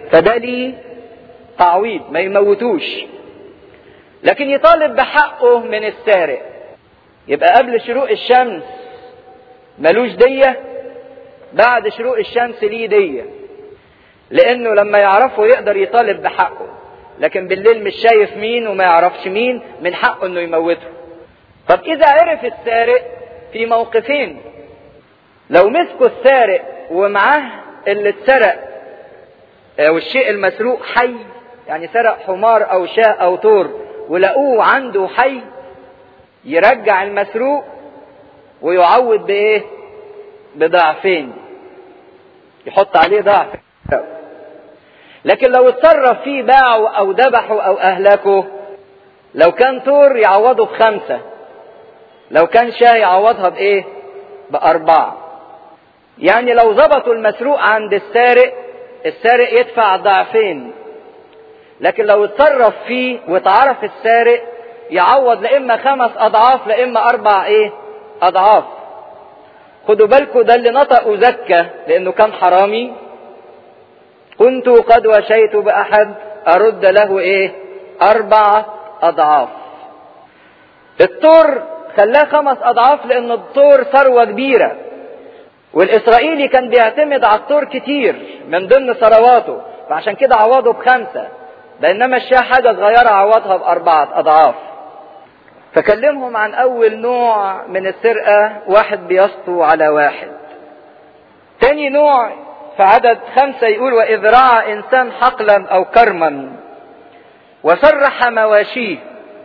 فده ليه تعويض ما يموتوش لكن يطالب بحقه من السارق يبقى قبل شروق الشمس ملوش دية بعد شروق الشمس ليه دية لانه لما يعرفه يقدر يطالب بحقه لكن بالليل مش شايف مين وما يعرفش مين من حقه انه يموته طب اذا عرف السارق في موقفين لو مسكوا السارق ومعاه اللي اتسرق او الشيء المسروق حي يعني سرق حمار او شاء او طور ولقوه عنده حي يرجع المسروق ويعوض بايه بضعفين يحط عليه ضعف لكن لو اتصرف فيه باعه او ذبحه او اهلكه لو كان طور يعوضه بخمسة لو كان شاه يعوضها بايه باربعة يعني لو ظبطوا المسروق عند السارق السارق يدفع ضعفين لكن لو اتصرف فيه واتعرف السارق يعوض لا اما خمس اضعاف لا اما اربع ايه اضعاف خدوا بالكم ده اللي نطق زكى لانه كان حرامي كنت قد وشيت باحد ارد له ايه اربع اضعاف الطور خلاه خمس اضعاف لان الطور ثروه كبيره والاسرائيلي كان بيعتمد على الطور كتير من ضمن ثرواته فعشان كده عوضه بخمسه بينما الشاه حاجه صغيره عوضها باربعه اضعاف فكلمهم عن اول نوع من السرقه واحد بيسطو على واحد تاني نوع في عدد خمسة يقول وإذ رعى إنسان حقلا أو كرما وسرح مواشيه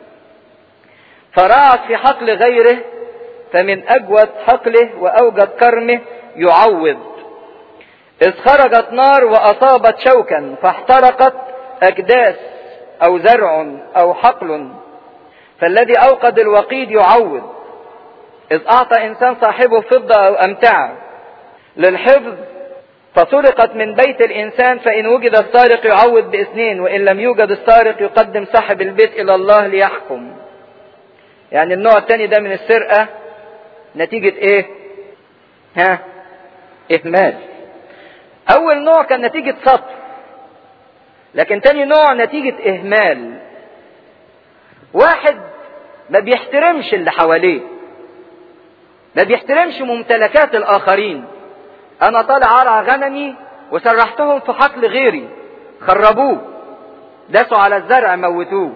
فرعت في حقل غيره فمن أجود حقله وأوجد كرمه يعوض إذ خرجت نار وأصابت شوكا فاحترقت أجداس أو زرع أو حقل فالذي أوقد الوقيد يعوض إذ أعطى إنسان صاحبه فضة أو أمتعة للحفظ فسرقت من بيت الإنسان فإن وجد السارق يعوض باثنين وإن لم يوجد السارق يقدم صاحب البيت إلى الله ليحكم يعني النوع الثاني ده من السرقة نتيجة إيه؟ ها؟ إهمال أول نوع كان نتيجة سطر لكن تاني نوع نتيجة إهمال واحد ما بيحترمش اللي حواليه ما بيحترمش ممتلكات الآخرين أنا طالع أرعى غنمي وسرحتهم في حقل غيري خربوه داسوا على الزرع موتوه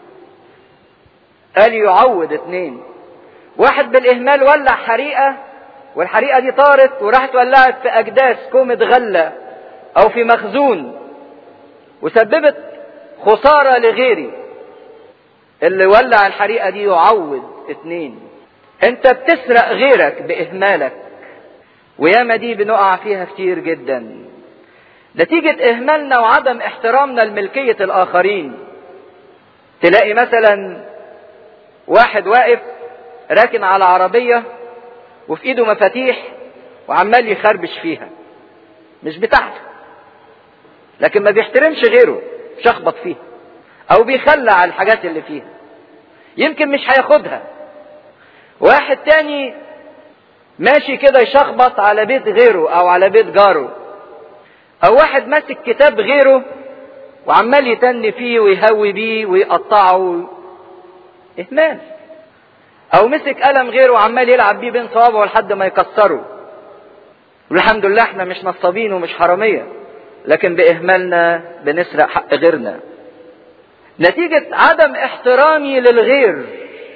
قال يعوض اتنين واحد بالإهمال ولع حريقة والحريقة دي طارت وراحت ولعت في أجداس كومة غلة أو في مخزون وسببت خسارة لغيري اللي ولع الحريقة دي يعوض اتنين انت بتسرق غيرك بإهمالك وياما دي بنقع فيها كتير جدا نتيجة إهمالنا وعدم احترامنا لملكية الآخرين تلاقي مثلا واحد واقف راكن على عربية وفي ايده مفاتيح وعمال يخربش فيها مش بتاعته لكن ما بيحترمش غيره شخبط فيها او بيخلع الحاجات اللي فيها يمكن مش هياخدها واحد تاني ماشي كده يشخبط على بيت غيره او على بيت جاره او واحد ماسك كتاب غيره وعمال يتن فيه ويهوي بيه ويقطعه اهمال او مسك قلم غيره وعمال يلعب بيه بين صوابعه لحد ما يكسره والحمد لله احنا مش نصابين ومش حراميه لكن باهمالنا بنسرق حق غيرنا نتيجه عدم احترامي للغير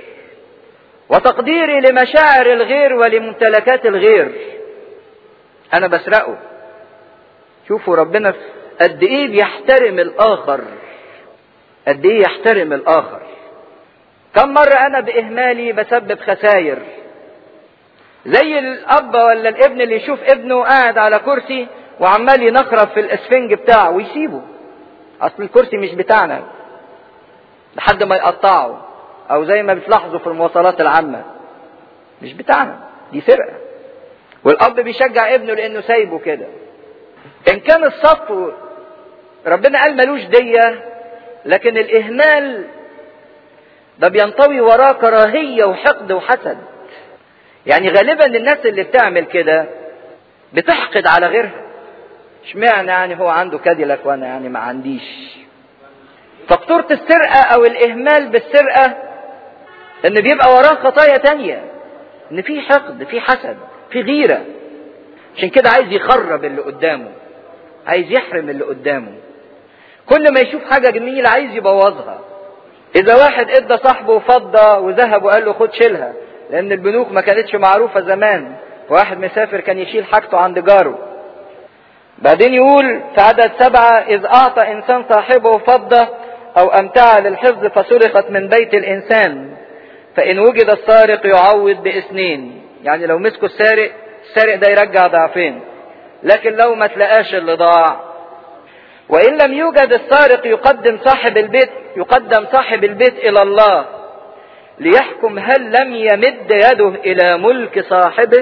وتقديري لمشاعر الغير ولممتلكات الغير انا بسرقه شوفوا ربنا قد ايه بيحترم الاخر قد ايه يحترم الاخر كم مرة انا باهمالي بسبب خساير زي الاب ولا الابن اللي يشوف ابنه قاعد على كرسي وعمال ينخرب في الاسفنج بتاعه ويسيبه اصل الكرسي مش بتاعنا لحد ما يقطعه او زي ما بتلاحظوا في المواصلات العامة مش بتاعنا دي سرقة والاب بيشجع ابنه لانه سايبه كده ان كان السطو ربنا قال ملوش دية لكن الاهمال ده بينطوي وراه كراهية وحقد وحسد يعني غالبا الناس اللي بتعمل كده بتحقد على غيرها اشمعنى يعني هو عنده كاديلاك وانا يعني ما عنديش فخطورة السرقة او الاهمال بالسرقة ان بيبقى وراه خطايا تانية ان في حقد في حسد في غيرة عشان كده عايز يخرب اللي قدامه عايز يحرم اللي قدامه كل ما يشوف حاجة جميلة عايز يبوظها إذا واحد إدى صاحبه فضة وذهب وقال له خد شيلها لأن البنوك ما كانتش معروفة زمان واحد مسافر كان يشيل حاجته عند جاره بعدين يقول في عدد سبعة إذ أعطى إنسان صاحبه فضة أو أمتعة للحفظ فسرقت من بيت الإنسان فإن وجد السارق يعوض باثنين يعني لو مسكوا السارق السارق ده يرجع ضعفين لكن لو ما تلاقاش اللي ضاع وإن لم يوجد السارق يقدم صاحب البيت يقدم صاحب البيت إلى الله ليحكم هل لم يمد يده إلى ملك صاحبه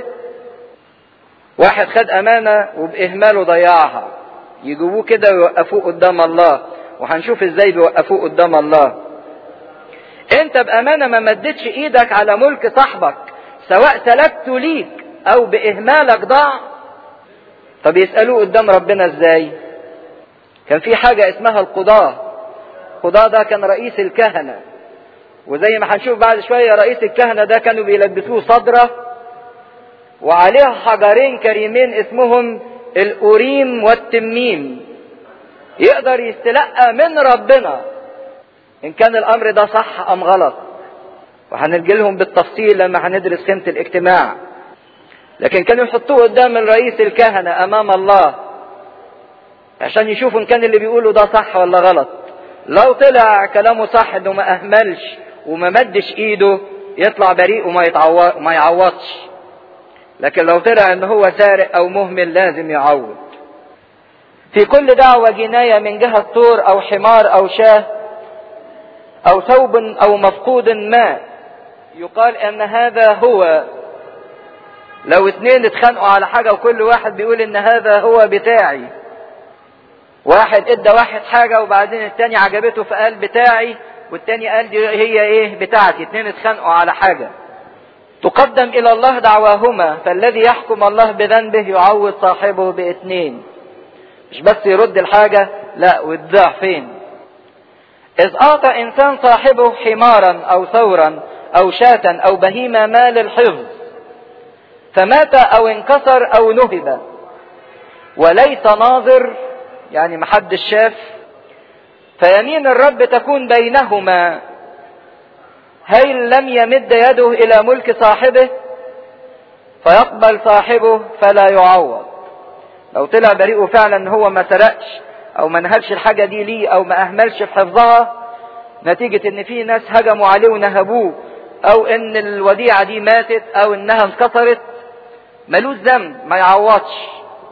واحد خد أمانة وبإهماله ضيعها يجيبوه كده ويوقفوه قدام الله وهنشوف ازاي بيوقفوه قدام الله انت بأمانة ما مدتش ايدك على ملك صاحبك سواء سلبته ليك او بإهمالك ضاع طب يسألوه قدام ربنا ازاي كان في حاجة اسمها القضاة القضاة ده كان رئيس الكهنة وزي ما هنشوف بعد شوية رئيس الكهنة ده كانوا بيلبسوه صدرة وعليها حجرين كريمين اسمهم الأوريم والتميم يقدر يستلقى من ربنا إن كان الأمر ده صح أم غلط وهنرجي لهم بالتفصيل لما هندرس قيمة الاجتماع لكن كانوا يحطوه قدام الرئيس الكهنة أمام الله عشان يشوفوا إن كان اللي بيقوله ده صح ولا غلط لو طلع كلامه صح إنه ما أهملش وما مدش إيده يطلع بريء وما يتعوض ما يعوضش لكن لو طلع إن هو سارق أو مهمل لازم يعوض في كل دعوة جناية من جهة طور أو حمار أو شاه أو ثوب أو مفقود ما يقال أن هذا هو لو اتنين اتخانقوا على حاجة وكل واحد بيقول ان هذا هو بتاعي واحد ادى واحد حاجة وبعدين التاني عجبته فقال بتاعي والتاني قال دي هي ايه بتاعتي اتنين اتخانقوا على حاجة تقدم الى الله دعواهما فالذي يحكم الله بذنبه يعوض صاحبه باثنين مش بس يرد الحاجة لا وتضيع فين إذ أعطى إنسان صاحبه حمارا أو ثورا أو شاة أو بهيمة مال الحفظ فمات أو انكسر أو نهب وليس ناظر يعني محدش شاف فيمين الرب تكون بينهما هل لم يمد يده إلى ملك صاحبه فيقبل صاحبه فلا يعوض لو طلع بريء فعلا هو ما سرقش او ما نهبش الحاجة دي ليه او ما اهملش في حفظها نتيجة ان في ناس هجموا عليه ونهبوه او ان الوديعة دي ماتت او انها انكسرت ملوش ذنب ما يعوضش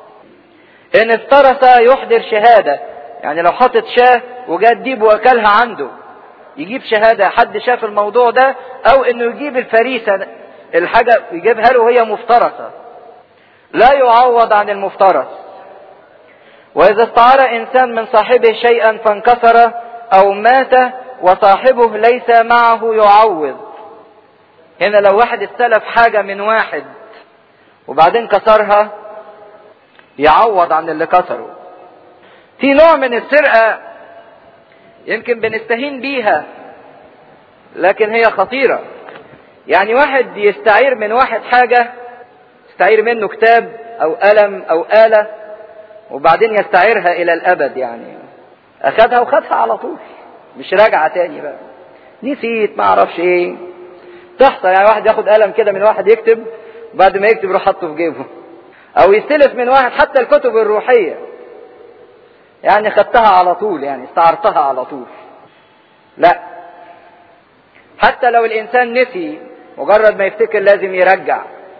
ان افترس يحضر شهادة يعني لو حطت شاه وجات ديب واكلها عنده يجيب شهادة حد شاف الموضوع ده او انه يجيب الفريسة الحاجة يجيبها له وهي مفترسة لا يعوض عن المفترس وإذا استعار إنسان من صاحبه شيئا فانكسر أو مات وصاحبه ليس معه يعوض هنا لو واحد استلف حاجة من واحد وبعدين كسرها يعوض عن اللي كسره في نوع من السرقة يمكن بنستهين بيها لكن هي خطيرة يعني واحد يستعير من واحد حاجة يستعير منه كتاب او قلم او آلة وبعدين يستعيرها الى الابد يعني اخدها وخدها على طول مش راجعة تاني بقى نسيت ما اعرفش ايه تحصل يعني واحد ياخد قلم كده من واحد يكتب بعد ما يكتب يروح حاطه في جيبه او يستلف من واحد حتى الكتب الروحية يعني خدتها على طول يعني استعرتها على طول لا حتى لو الانسان نسي مجرد ما يفتكر لازم يرجع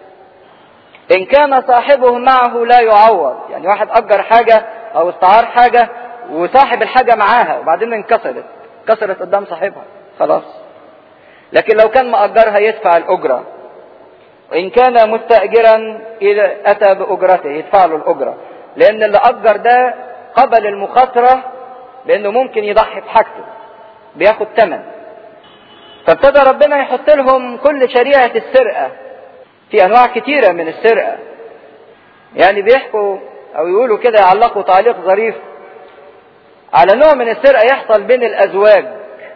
إن كان صاحبه معه لا يعوض يعني واحد أجر حاجة أو استعار حاجة وصاحب الحاجة معاها وبعدين انكسرت كسرت قدام صاحبها خلاص لكن لو كان مأجرها يدفع الأجرة وإن كان مستأجرا إذا أتى بأجرته يدفع له الأجرة لأن اللي أجر ده قبل المخاطرة لأنه ممكن يضحي بحاجته بياخد ثمن فابتدى ربنا يحط لهم كل شريعة السرقة في انواع كتيرة من السرقة يعني بيحكوا او يقولوا كده يعلقوا تعليق ظريف على نوع من السرقة يحصل بين الازواج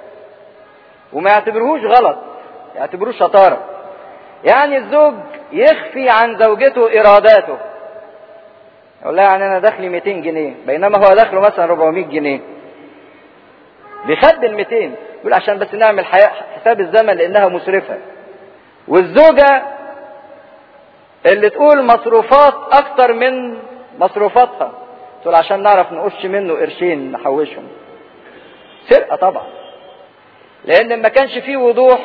وما يعتبروهوش غلط يعتبروه شطارة يعني الزوج يخفي عن زوجته اراداته يقول لها يعني انا دخلي 200 جنيه بينما هو دخله مثلا 400 جنيه بيخبي ال 200 يقول عشان بس نعمل حساب الزمن لانها مسرفه والزوجه اللي تقول مصروفات اكتر من مصروفاتها تقول عشان نعرف نقش منه قرشين نحوشهم سرقه طبعا لان ما كانش فيه وضوح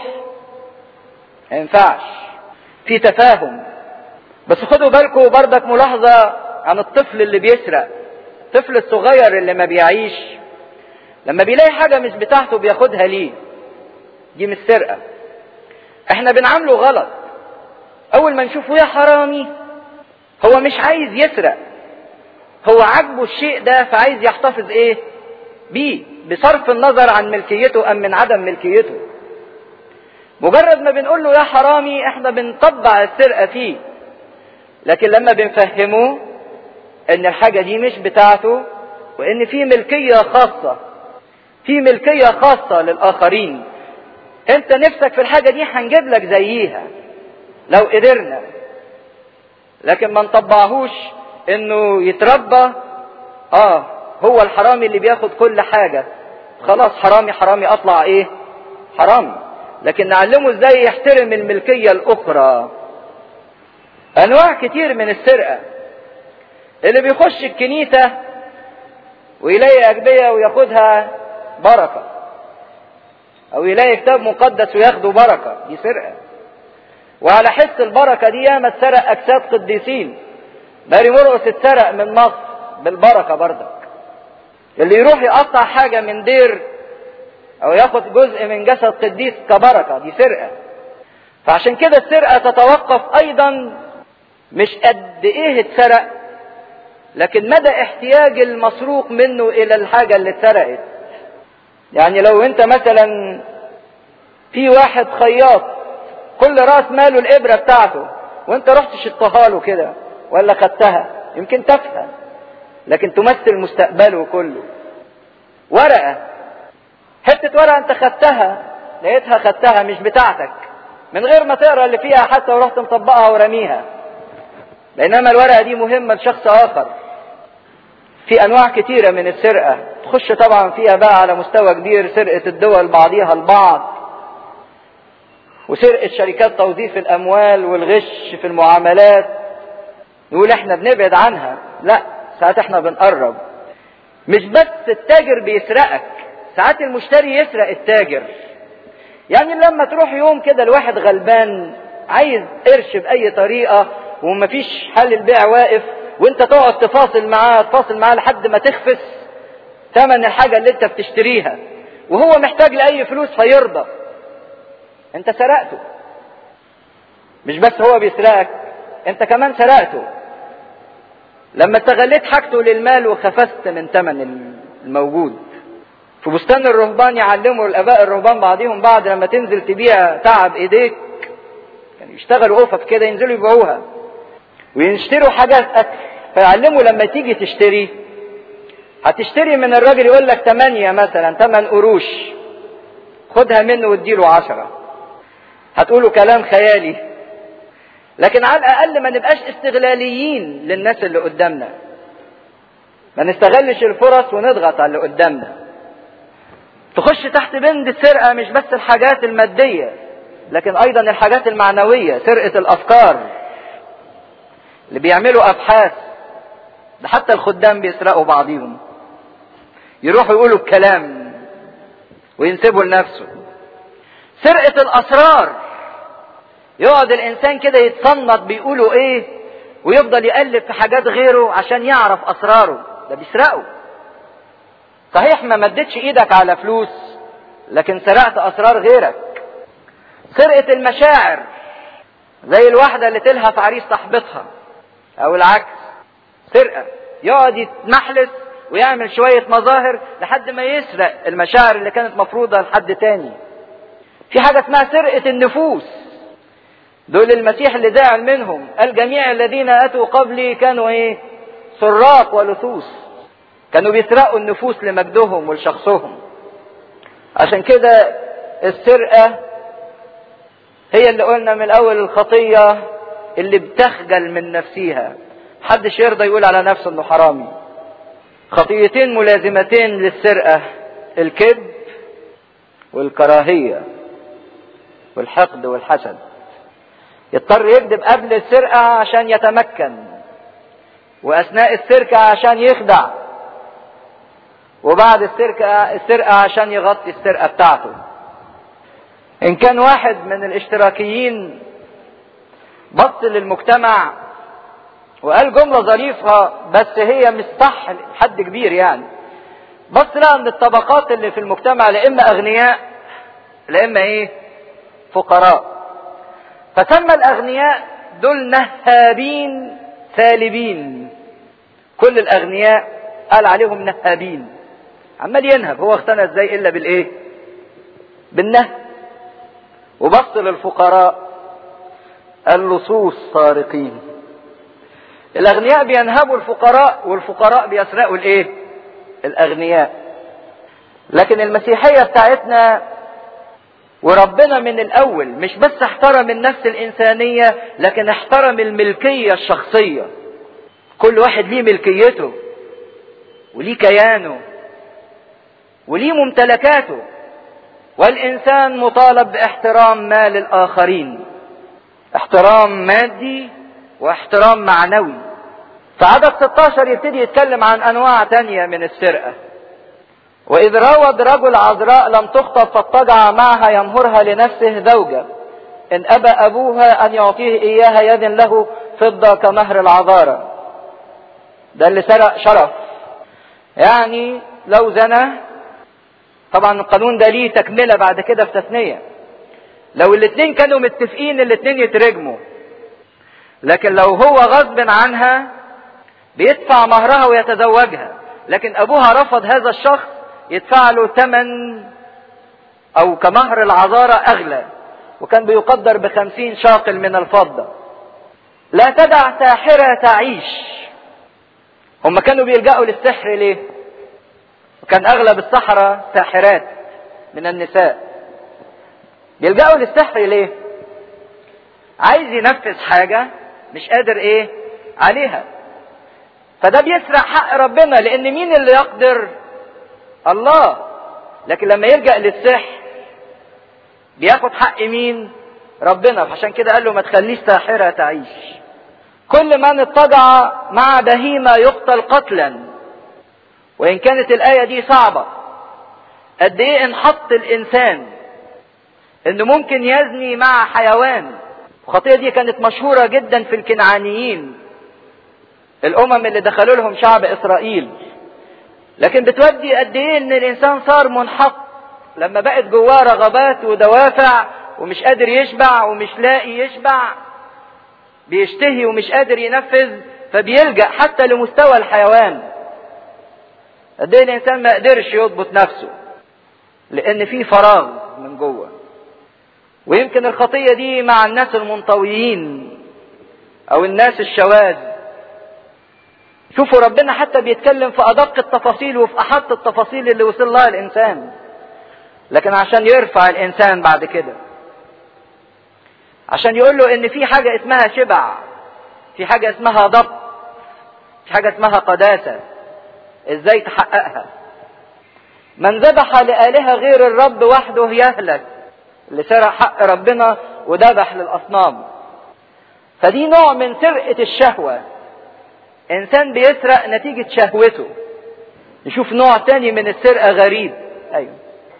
ما ينفعش في تفاهم بس خدوا بالكم بردك ملاحظه عن الطفل اللي بيسرق الطفل الصغير اللي ما بيعيش لما بيلاقي حاجة مش بتاعته بياخدها ليه دي مش سرقة احنا بنعامله غلط اول ما نشوفه يا حرامي هو مش عايز يسرق هو عاجبه الشيء ده فعايز يحتفظ ايه بيه بصرف النظر عن ملكيته ام من عدم ملكيته مجرد ما بنقول له يا حرامي احنا بنطبع السرقة فيه لكن لما بنفهمه ان الحاجة دي مش بتاعته وان في ملكية خاصة في ملكية خاصة للآخرين انت نفسك في الحاجة دي هنجيب لك زيها لو قدرنا لكن ما نطبعهوش انه يتربى اه هو الحرامي اللي بياخد كل حاجة خلاص حرامي حرامي اطلع ايه حرامي لكن نعلمه ازاي يحترم الملكية الاخرى انواع كتير من السرقة اللي بيخش الكنيسة ويلاقي أجبية وياخدها بركة أو يلاقي كتاب مقدس وياخده بركة دي سرقة وعلى حس البركة دي ياما اتسرق أجساد قديسين ماري مرقس اتسرق من مصر بالبركة بردك اللي يروح يقطع حاجة من دير أو ياخد جزء من جسد قديس كبركة دي سرقة فعشان كده السرقة تتوقف أيضا مش قد إيه اتسرق لكن مدى احتياج المسروق منه الى الحاجة اللي اتسرقت يعني لو انت مثلا في واحد خياط كل راس ماله الابرة بتاعته وانت رحت شطها له كده ولا خدتها يمكن تفهم لكن تمثل مستقبله كله ورقة حتة ورقة انت خدتها لقيتها خدتها مش بتاعتك من غير ما تقرا اللي فيها حتى ورحت مطبقها ورميها بينما الورقة دي مهمة لشخص آخر في أنواع كتيرة من السرقة تخش طبعا فيها بقى على مستوى كبير سرقة الدول بعضيها البعض وسرقة شركات توظيف الأموال والغش في المعاملات نقول احنا بنبعد عنها لا ساعات احنا بنقرب مش بس التاجر بيسرقك ساعات المشتري يسرق التاجر يعني لما تروح يوم كده الواحد غلبان عايز قرش بأي طريقة ومفيش حل البيع واقف وانت تقعد تفاصل معاه تفاصل معاه لحد ما تخفس ثمن الحاجة اللي انت بتشتريها وهو محتاج لأي فلوس فيرضى انت سرقته مش بس هو بيسرقك انت كمان سرقته لما استغليت حاجته للمال وخفست من ثمن الموجود في بستان الرهبان يعلموا الاباء الرهبان بعضهم بعض لما تنزل تبيع تعب ايديك يعني يشتغلوا قفف كده ينزلوا يبيعوها ويشتروا حاجات اكل فيعلموا لما تيجي تشتري هتشتري من الراجل يقول لك 8 مثلا 8 قروش خدها منه واديله 10 هتقولوا كلام خيالي لكن على الاقل ما نبقاش استغلاليين للناس اللي قدامنا ما نستغلش الفرص ونضغط على اللي قدامنا تخش تحت بند السرقه مش بس الحاجات الماديه لكن ايضا الحاجات المعنويه سرقه الافكار اللي بيعملوا ابحاث ده حتى الخدام بيسرقوا بعضيهم يروحوا يقولوا الكلام وينسبوا لنفسه سرقة الأسرار يقعد الإنسان كده يتصنط بيقولوا إيه ويفضل يقلب في حاجات غيره عشان يعرف أسراره ده بيسرقوا صحيح ما مدتش إيدك على فلوس لكن سرقت أسرار غيرك سرقة المشاعر زي الواحدة اللي تلهف عريس صاحبتها أو العكس سرقة يقعد يتمحلس ويعمل شوية مظاهر لحد ما يسرق المشاعر اللي كانت مفروضة لحد تاني في حاجة اسمها سرقة النفوس دول المسيح اللي زعل منهم قال جميع الذين أتوا قبلي كانوا إيه سراق ولصوص كانوا بيسرقوا النفوس لمجدهم ولشخصهم عشان كده السرقة هي اللي قلنا من الأول الخطية اللي بتخجل من نفسها محدش يرضى يقول على نفسه انه حرامي خطيتين ملازمتين للسرقة الكذب والكراهية والحقد والحسد يضطر يكذب قبل السرقة عشان يتمكن وأثناء السرقة عشان يخدع وبعد السرقة السرقة عشان يغطي السرقة بتاعته إن كان واحد من الاشتراكيين بص للمجتمع وقال جملة ظريفة بس هي مش صح لحد كبير يعني بص لقى ان الطبقات اللي في المجتمع لا اما اغنياء لا اما ايه فقراء فسمى الاغنياء دول نهابين سالبين كل الاغنياء قال عليهم نهابين عمال ينهب هو اغتنى ازاي الا بالايه بالنهب وبص للفقراء اللصوص سارقين الاغنياء بينهبوا الفقراء والفقراء بيسرقوا الايه الاغنياء لكن المسيحيه بتاعتنا وربنا من الاول مش بس احترم النفس الانسانيه لكن احترم الملكيه الشخصيه كل واحد ليه ملكيته وليه كيانه وليه ممتلكاته والانسان مطالب باحترام مال الاخرين احترام مادي واحترام معنوي فعدد 16 يبتدي يتكلم عن انواع تانية من السرقة واذ راود رجل عذراء لم تخطب فاضطجع معها يمهرها لنفسه زوجة ان ابى ابوها ان يعطيه اياها يذن له فضة كمهر العذارة ده اللي سرق شرف يعني لو زنى طبعا القانون ده ليه تكملة بعد كده في تثنية لو الاتنين كانوا متفقين الاتنين يترجموا لكن لو هو غصب عنها بيدفع مهرها ويتزوجها لكن ابوها رفض هذا الشخص يدفع له ثمن او كمهر العذارة اغلى وكان بيقدر بخمسين شاقل من الفضة لا تدع ساحرة تعيش هم كانوا بيلجأوا للسحر ليه وكان اغلب السحرة ساحرات من النساء بيلجأوا للسحر ليه عايز ينفذ حاجة مش قادر ايه عليها فده بيسرق حق ربنا لان مين اللي يقدر الله لكن لما يلجأ للسحر بياخد حق مين ربنا فعشان كده قال له ما تخليش ساحرة تعيش كل من اتجع مع بهيمة يقتل قتلا وإن كانت الآية دي صعبة قد إيه انحط الإنسان إنه ممكن يزني مع حيوان الخطية دي كانت مشهورة جدا في الكنعانيين الأمم اللي دخلوا لهم شعب إسرائيل لكن بتودي قد إيه إن الإنسان صار منحط لما بقت جواه رغبات ودوافع ومش قادر يشبع ومش لاقي يشبع بيشتهي ومش قادر ينفذ فبيلجأ حتى لمستوى الحيوان قد ايه الانسان ما قدرش يضبط نفسه لان في فراغ من جوه ويمكن الخطيه دي مع الناس المنطويين او الناس الشواذ شوفوا ربنا حتى بيتكلم في ادق التفاصيل وفي احط التفاصيل اللي وصل لها الانسان لكن عشان يرفع الانسان بعد كده عشان يقول له ان في حاجه اسمها شبع في حاجه اسمها ضبط في حاجه اسمها قداسه ازاي تحققها من ذبح لآلهة غير الرب وحده يهلك اللي سرق حق ربنا وذبح للأصنام فدي نوع من سرقة الشهوة إنسان بيسرق نتيجة شهوته نشوف نوع تاني من السرقة غريب أيوه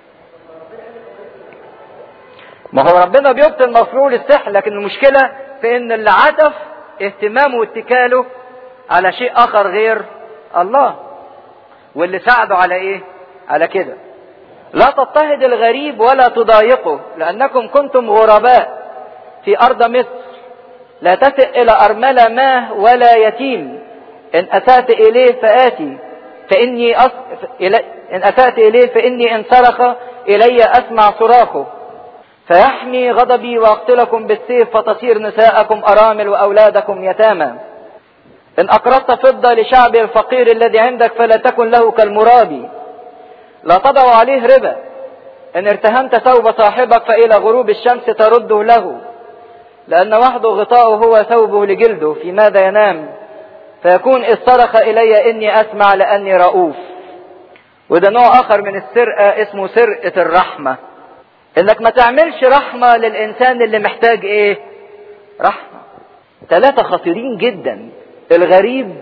ما هو ربنا بيبطل مفعول السحر لكن المشكلة في إن اللي عطف اهتمامه واتكاله على شيء آخر غير الله واللي ساعدوا على ايه على كده لا تضطهد الغريب ولا تضايقه لانكم كنتم غرباء في ارض مصر لا تسئ الى ارملة ماه ولا يتيم ان اسأت اليه فاتي فاني أص... ان اسأت اليه فاني ان صرخ الي اسمع صراخه فيحمي غضبي واقتلكم بالسيف فتصير نساءكم ارامل واولادكم يتامى إن أقرضت فضة لشعبي الفقير الذي عندك فلا تكن له كالمرابي لا تضع عليه ربا إن ارتهنت ثوب صاحبك فإلى غروب الشمس ترده له لأن وحده غطاؤه هو ثوبه لجلده في ماذا ينام فيكون إذ صرخ إلي إني أسمع لأني رؤوف وده نوع آخر من السرقة اسمه سرقة الرحمة إنك ما تعملش رحمة للإنسان اللي محتاج إيه رحمة ثلاثة خطيرين جدا الغريب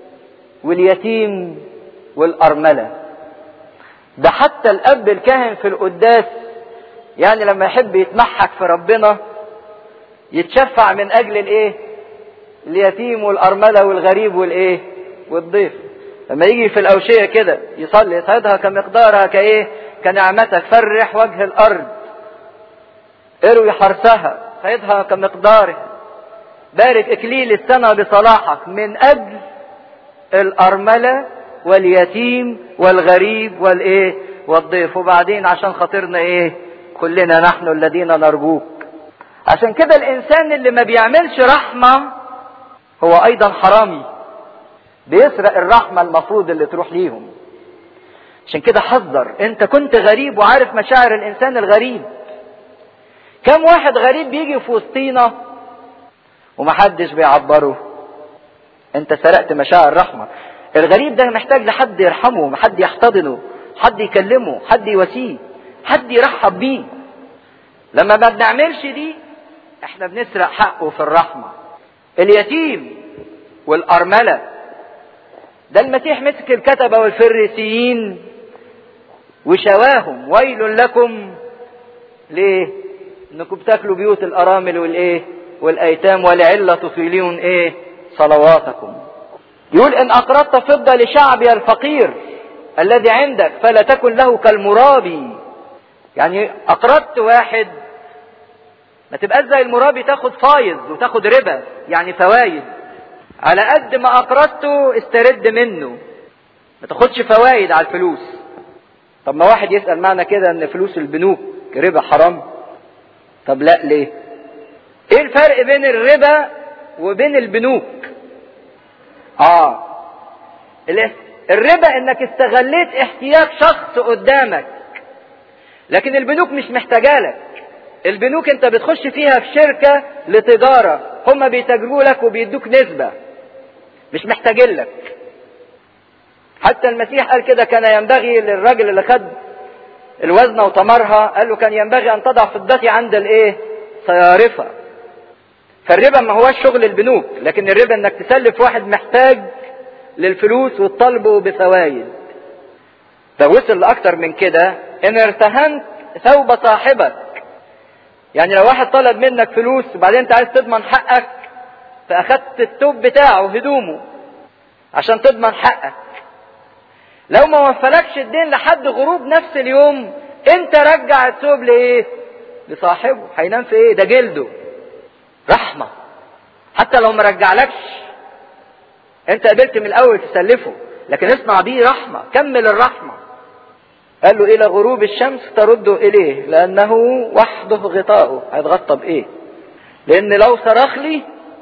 واليتيم والأرملة ده حتى الأب الكاهن في القداس يعني لما يحب يتمحك في ربنا يتشفع من أجل الإيه؟ اليتيم والأرملة والغريب والإيه؟ والضيف لما يجي في الأوشية كده يصلي صيدها كمقدارها كإيه؟ كنعمتك فرح وجه الأرض اروي حرسها صيدها كمقدارها بارك إكليل السنة بصلاحك من أجل الأرملة واليتيم والغريب والإيه والضيف وبعدين عشان خاطرنا إيه كلنا نحن الذين نرجوك عشان كده الإنسان اللي ما بيعملش رحمة هو أيضا حرامي بيسرق الرحمة المفروض اللي تروح ليهم عشان كده حذر انت كنت غريب وعارف مشاعر الانسان الغريب كم واحد غريب بيجي في وسطينا ومحدش بيعبره انت سرقت مشاعر رحمة الغريب ده محتاج لحد يرحمه حد يحتضنه حد يكلمه حد يواسيه حد يرحب بيه لما ما بنعملش دي احنا بنسرق حقه في الرحمة اليتيم والأرملة ده المسيح مسك الكتبة والفريسيين وشواهم ويل لكم ليه انكم بتاكلوا بيوت الارامل والايه والايتام ولعلة تطيلون ايه صلواتكم يقول ان اقرضت فضة لشعبي الفقير الذي عندك فلا تكن له كالمرابي يعني اقرضت واحد ما تبقاش زي المرابي تاخد فايض وتاخد ربا يعني فوايد على قد ما اقرضته استرد منه ما تاخدش فوايد على الفلوس طب ما واحد يسأل معنى كده ان فلوس البنوك ربا حرام طب لا ليه ايه الفرق بين الربا وبين البنوك اه الربا انك استغليت احتياج شخص قدامك لكن البنوك مش محتاجالك البنوك انت بتخش فيها في شركة لتجارة هما بيتاجروا لك وبيدوك نسبة مش محتاجين لك حتى المسيح قال كده كان ينبغي للراجل اللي خد الوزنة وطمرها قال له كان ينبغي ان تضع فضتي عند الايه صيارفة فالربا ما هوش شغل البنوك لكن الربا انك تسلف واحد محتاج للفلوس وتطالبه بفوائد ده وصل لاكتر من كده ان ارتهنت ثوب صاحبك يعني لو واحد طلب منك فلوس وبعدين انت عايز تضمن حقك فاخدت التوب بتاعه هدومه عشان تضمن حقك لو ما وفلكش الدين لحد غروب نفس اليوم انت رجع الثوب لايه لصاحبه هينام في ايه ده جلده رحمه حتى لو ما رجعلكش انت قبلت من الاول تسلفه لكن اسمع بيه رحمه كمل الرحمه قال له الى غروب الشمس ترده اليه لانه وحده غطاؤه هيتغطى بايه لان لو صرخ لي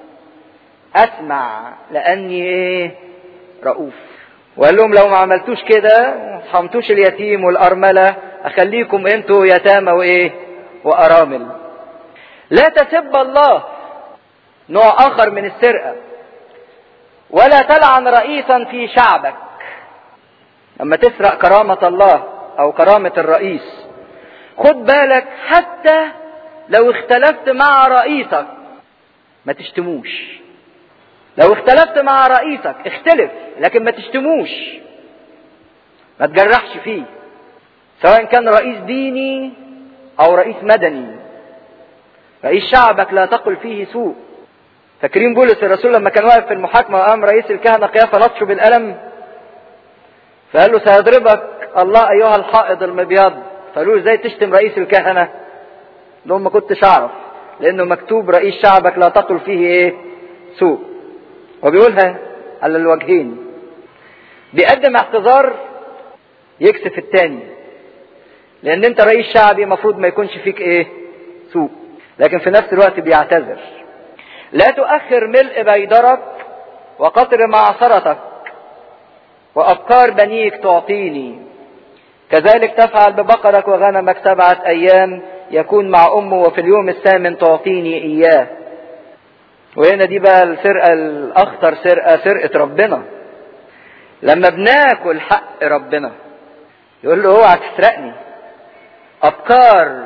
اسمع لاني ايه رؤوف وقال لهم لو ما عملتوش كده حمتوش اليتيم والارمله اخليكم انتوا يتامى وايه وارامل لا تسب الله نوع اخر من السرقه ولا تلعن رئيسا في شعبك لما تسرق كرامه الله او كرامه الرئيس خد بالك حتى لو اختلفت مع رئيسك ما تشتموش لو اختلفت مع رئيسك اختلف لكن ما تشتموش ما تجرحش فيه سواء كان رئيس ديني او رئيس مدني رئيس شعبك لا تقل فيه سوء فاكرين بولس الرسول لما كان واقف في المحاكمة وقام رئيس الكهنة قيافة لطشه بالقلم فقال له سيضربك الله أيها الحائض المبيض فقالوا له ازاي تشتم رئيس الكهنة لهم ما كنتش أعرف لأنه مكتوب رئيس شعبك لا تقل فيه إيه سوء وبيقولها على الوجهين بيقدم اعتذار يكسف التاني لان انت رئيس شعبي المفروض ما يكونش فيك ايه سوء لكن في نفس الوقت بيعتذر لا تؤخر ملء بيدرك وقطر معصرتك وأبكار بنيك تعطيني كذلك تفعل ببقرك وغنمك سبعة أيام يكون مع أمه وفي اليوم الثامن تعطيني إياه وهنا دي بقى السرقة الأخطر سرقة سرقة ربنا لما بناكل حق ربنا يقول له اوعى تسرقني أبكار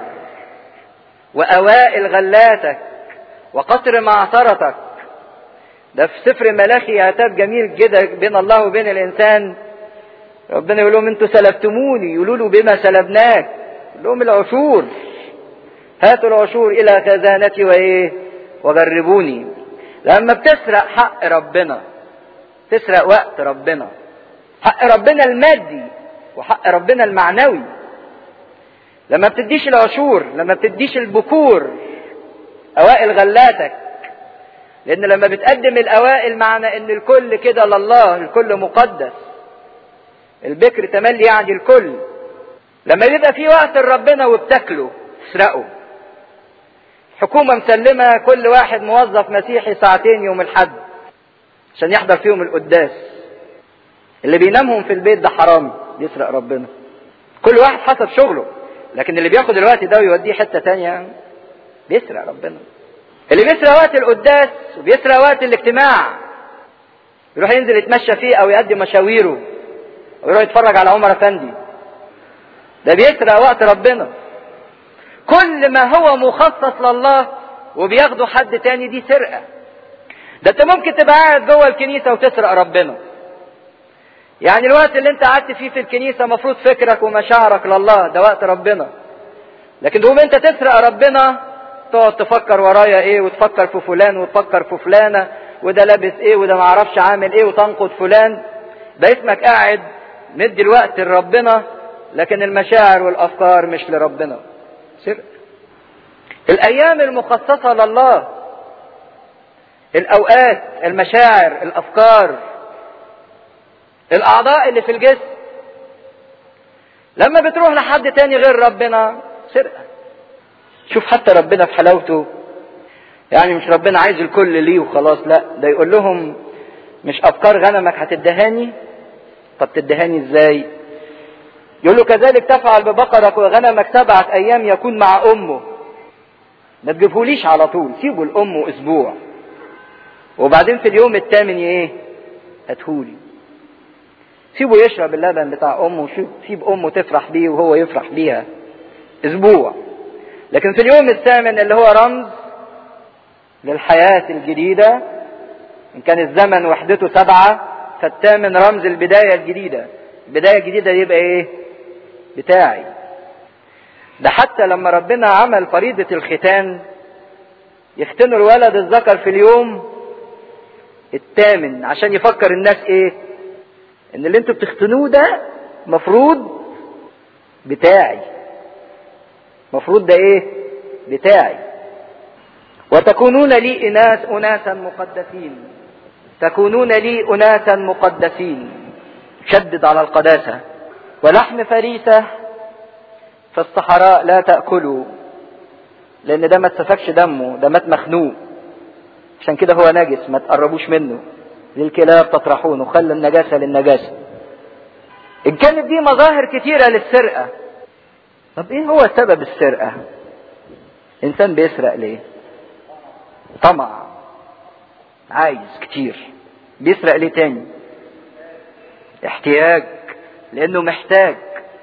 وأوائل غلاتك وقطر معصرتك ده في سفر ملاخي عتاب جميل جدا بين الله وبين الإنسان ربنا يقول لهم انتوا سلبتموني يقولوا له بما سلبناك يقول لهم العشور هاتوا العشور إلى خزانتي وإيه وجربوني لما بتسرق حق ربنا تسرق وقت ربنا حق ربنا المادي وحق ربنا المعنوي لما بتديش العشور لما بتديش البكور اوائل غلاتك لان لما بتقدم الاوائل معنى ان الكل كده لله الكل مقدس البكر تملي يعني الكل لما يبقى في وقت لربنا وبتاكله تسرقه حكومة مسلمة كل واحد موظف مسيحي ساعتين يوم الحد عشان يحضر فيهم القداس اللي بينامهم في البيت ده حرامي بيسرق ربنا كل واحد حسب شغله لكن اللي بياخد الوقت ده ويوديه حتة تانية بيسرق ربنا اللي بيسرق وقت القداس وبيسرق وقت الاجتماع يروح ينزل يتمشى فيه او يقدم مشاويره او يروح يتفرج على عمر افندي ده بيسرق وقت ربنا كل ما هو مخصص لله وبياخده حد تاني دي سرقة ده انت ممكن تبقى قاعد جوه الكنيسة وتسرق ربنا يعني الوقت اللي انت قعدت فيه في الكنيسة مفروض فكرك ومشاعرك لله ده وقت ربنا لكن تقوم انت تسرق ربنا تقعد تفكر ورايا ايه وتفكر في فلان وتفكر في فلانة وده لابس ايه وده معرفش عامل ايه وتنقد فلان ده اسمك قاعد مدي الوقت لربنا لكن المشاعر والافكار مش لربنا سرق الايام المخصصة لله الاوقات المشاعر الافكار الاعضاء اللي في الجسم لما بتروح لحد تاني غير ربنا سرقة شوف حتى ربنا في حلاوته يعني مش ربنا عايز الكل ليه وخلاص لا ده يقول لهم مش افكار غنمك هتدهاني طب تدهاني ازاي يقول له كذلك تفعل ببقرك وغنمك سبعة ايام يكون مع امه ما تجيبهوليش على طول سيبه لامه اسبوع وبعدين في اليوم الثامن ايه هاتهولي سيبه يشرب اللبن بتاع امه سيب امه تفرح بيه وهو يفرح بيها اسبوع لكن في اليوم الثامن اللي هو رمز للحياة الجديدة إن كان الزمن وحدته سبعة فالثامن رمز البداية الجديدة البداية الجديدة يبقى إيه؟ بتاعي ده حتى لما ربنا عمل فريضة الختان يختنوا الولد الذكر في اليوم الثامن عشان يفكر الناس ايه ان اللي انتوا بتختنوه ده مفروض بتاعي مفروض ده ايه بتاعي وتكونون لي اناس اناسا مقدسين تكونون لي اناسا مقدسين شدد على القداسة ولحم فريسة في الصحراء لا تأكلوا لان ده ما اتسفكش دمه ده مات مخنوق عشان كده هو نجس ما تقربوش منه للكلاب تطرحونه خلي النجاسة للنجاسة إن كانت دي مظاهر كتيرة للسرقة طب إيه هو سبب السرقة؟ إنسان بيسرق ليه؟ طمع عايز كتير بيسرق ليه تاني؟ احتياج لأنه محتاج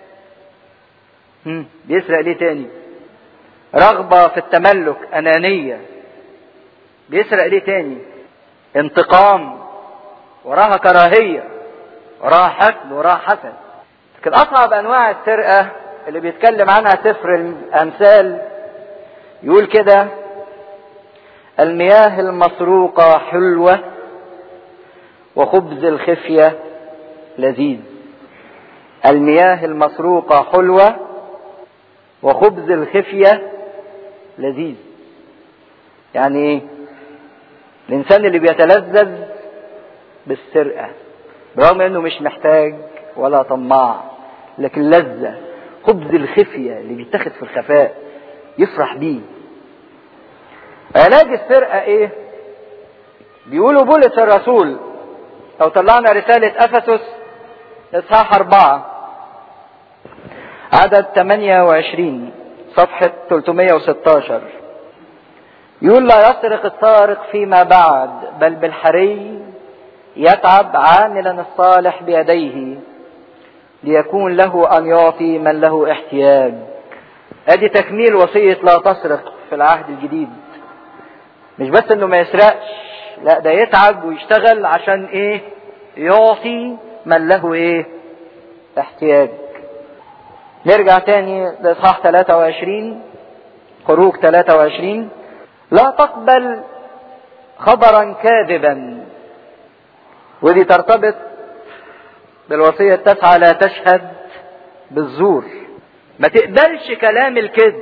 هم. بيسرق ليه تاني؟ رغبة في التملك أنانية بيسرق ليه تاني؟ انتقام وراها كراهية وراها حقد وراها حسد لكن أصعب أنواع السرقة اللي بيتكلم عنها سفر الأمثال يقول كده المياه المسروقة حلوة وخبز الخفية لذيذ المياه المسروقة حلوة وخبز الخفية لذيذ يعني ايه الانسان اللي بيتلذذ بالسرقة برغم انه مش محتاج ولا طماع لكن لذة خبز الخفية اللي بيتاخد في الخفاء يفرح بيه علاج السرقة ايه بيقولوا بولس الرسول لو طلعنا رسالة أفسس إصحاح أربعة عدد 28 صفحة 316 يقول لا يسرق السارق فيما بعد بل بالحري يتعب عاملا الصالح بيديه ليكون له أن يعطي من له احتياج ادي تكميل وصية لا تسرق في العهد الجديد مش بس انه ما يسرقش لا ده يتعب ويشتغل عشان ايه يعطي من له ايه احتياج نرجع تاني لاصحاح 23 خروج 23 لا تقبل خبرا كاذبا ودي ترتبط بالوصية التاسعة لا تشهد بالزور ما تقبلش كلام الكذب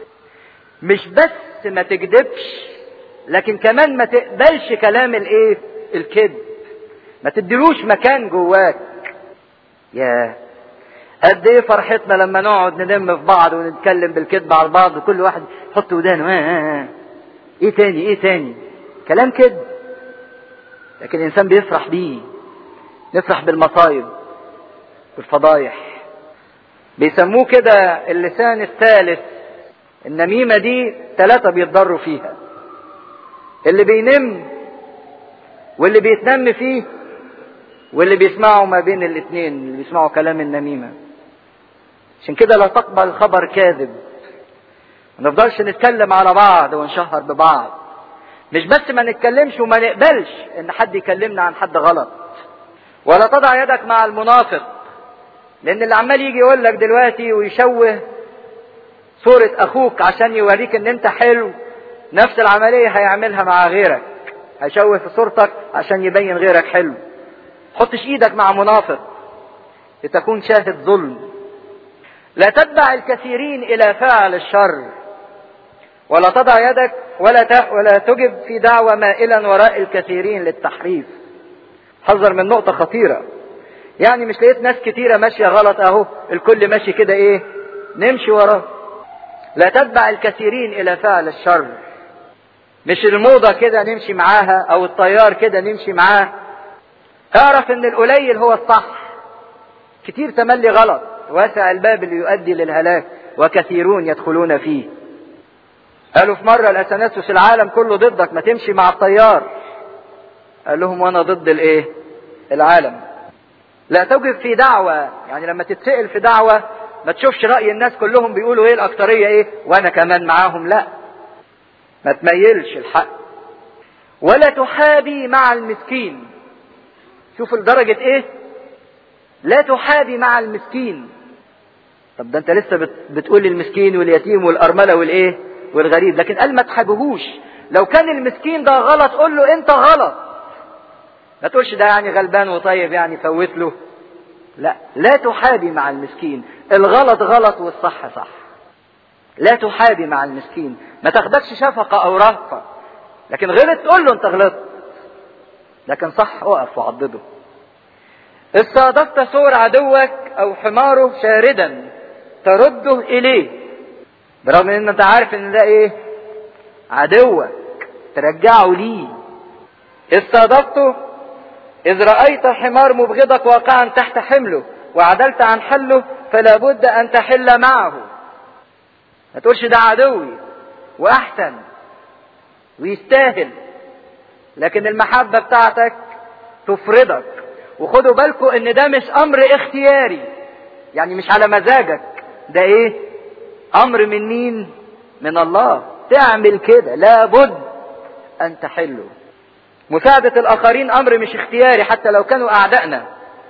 مش بس ما تكذبش لكن كمان ما تقبلش كلام الايه الكذب ما تديلوش مكان جواك يا قد ايه فرحتنا لما نقعد نلم في بعض ونتكلم بالكذب على بعض وكل واحد يحط ودانه آه آه آه. ايه تاني ايه تاني كلام كذب لكن الانسان بيفرح بيه نفرح بالمصايب بالفضايح بيسموه كده اللسان الثالث النميمة دي ثلاثة بيتضروا فيها اللي بينم واللي بيتنم فيه واللي بيسمعوا ما بين الاثنين اللي بيسمعوا كلام النميمة عشان كده لا تقبل خبر كاذب ما نفضلش نتكلم على بعض ونشهر ببعض مش بس ما نتكلمش وما نقبلش ان حد يكلمنا عن حد غلط ولا تضع يدك مع المنافق لان اللي عمال يجي يقول لك دلوقتي ويشوه صورة اخوك عشان يوريك ان انت حلو نفس العملية هيعملها مع غيرك هيشوه في صورتك عشان يبين غيرك حلو حطش ايدك مع منافق لتكون شاهد ظلم لا تتبع الكثيرين الى فعل الشر ولا تضع يدك ولا ولا تجب في دعوة مائلا وراء الكثيرين للتحريف حذر من نقطة خطيرة يعني مش لقيت ناس كتيرة ماشية غلط اهو الكل ماشي كده ايه نمشي وراه لا تتبع الكثيرين الى فعل الشر مش الموضة كده نمشي معاها او الطيار كده نمشي معاه اعرف ان القليل هو الصح كتير تملي غلط واسع الباب اللي يؤدي للهلاك وكثيرون يدخلون فيه قالوا في مرة الأثناسوس العالم كله ضدك ما تمشي مع الطيار قال لهم وانا ضد الايه العالم لا توجب في دعوة يعني لما تتسأل في دعوة ما تشوفش رأي الناس كلهم بيقولوا ايه الأكترية ايه وانا كمان معاهم لا ما تميلش الحق ولا تحابي مع المسكين شوف لدرجة ايه لا تحابي مع المسكين طب ده انت لسه بت بتقول المسكين واليتيم والأرملة والايه والغريب لكن قال ما تحابهوش لو كان المسكين ده غلط قول له انت غلط ما تقولش ده يعني غلبان وطيب يعني فوت له لا لا تحابي مع المسكين الغلط غلط والصح صح لا تحابي مع المسكين ما تاخدكش شفقة او رهفة لكن غلط تقول له انت غلطت لكن صح اقف وعضده استضفت سور عدوك او حماره شاردا ترده اليه برغم ان انت عارف ان ده ايه عدوك ترجعه ليه استضفته إذ رأيت حمار مبغضك واقعا تحت حمله وعدلت عن حله فلا بد أن تحل معه ما تقولش ده عدوي وأحسن ويستاهل لكن المحبة بتاعتك تفرضك وخدوا بالكم ان ده مش امر اختياري يعني مش على مزاجك ده ايه امر من مين من الله تعمل كده لابد ان تحله مساعدة الآخرين أمر مش اختياري حتى لو كانوا أعدائنا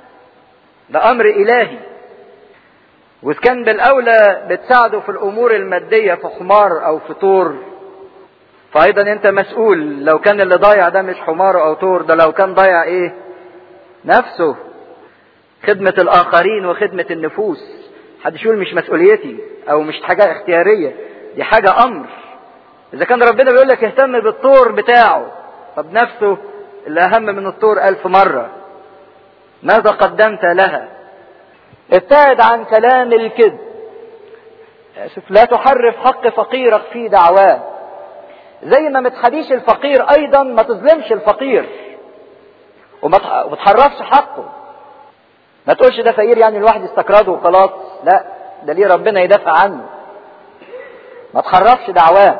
ده أمر إلهي وإذا كان بالأولى بتساعده في الأمور المادية في حمار أو في طور فأيضا أنت مسؤول لو كان اللي ضايع ده مش حمار أو طور ده لو كان ضايع إيه نفسه خدمة الآخرين وخدمة النفوس حد يقول مش مسؤوليتي أو مش حاجة اختيارية دي حاجة أمر إذا كان ربنا بيقول لك اهتم بالطور بتاعه طب نفسه اللي أهم من الطور ألف مرة ماذا قدمت لها ابتعد عن كلام الكذب آسف لا تحرف حق فقيرك في دعواه زي ما متحديش الفقير أيضا ما تظلمش الفقير وما تحرفش حقه ما تقولش ده فقير يعني الواحد يستقرضه وخلاص لا ده ليه ربنا يدافع عنه ما تحرفش دعواه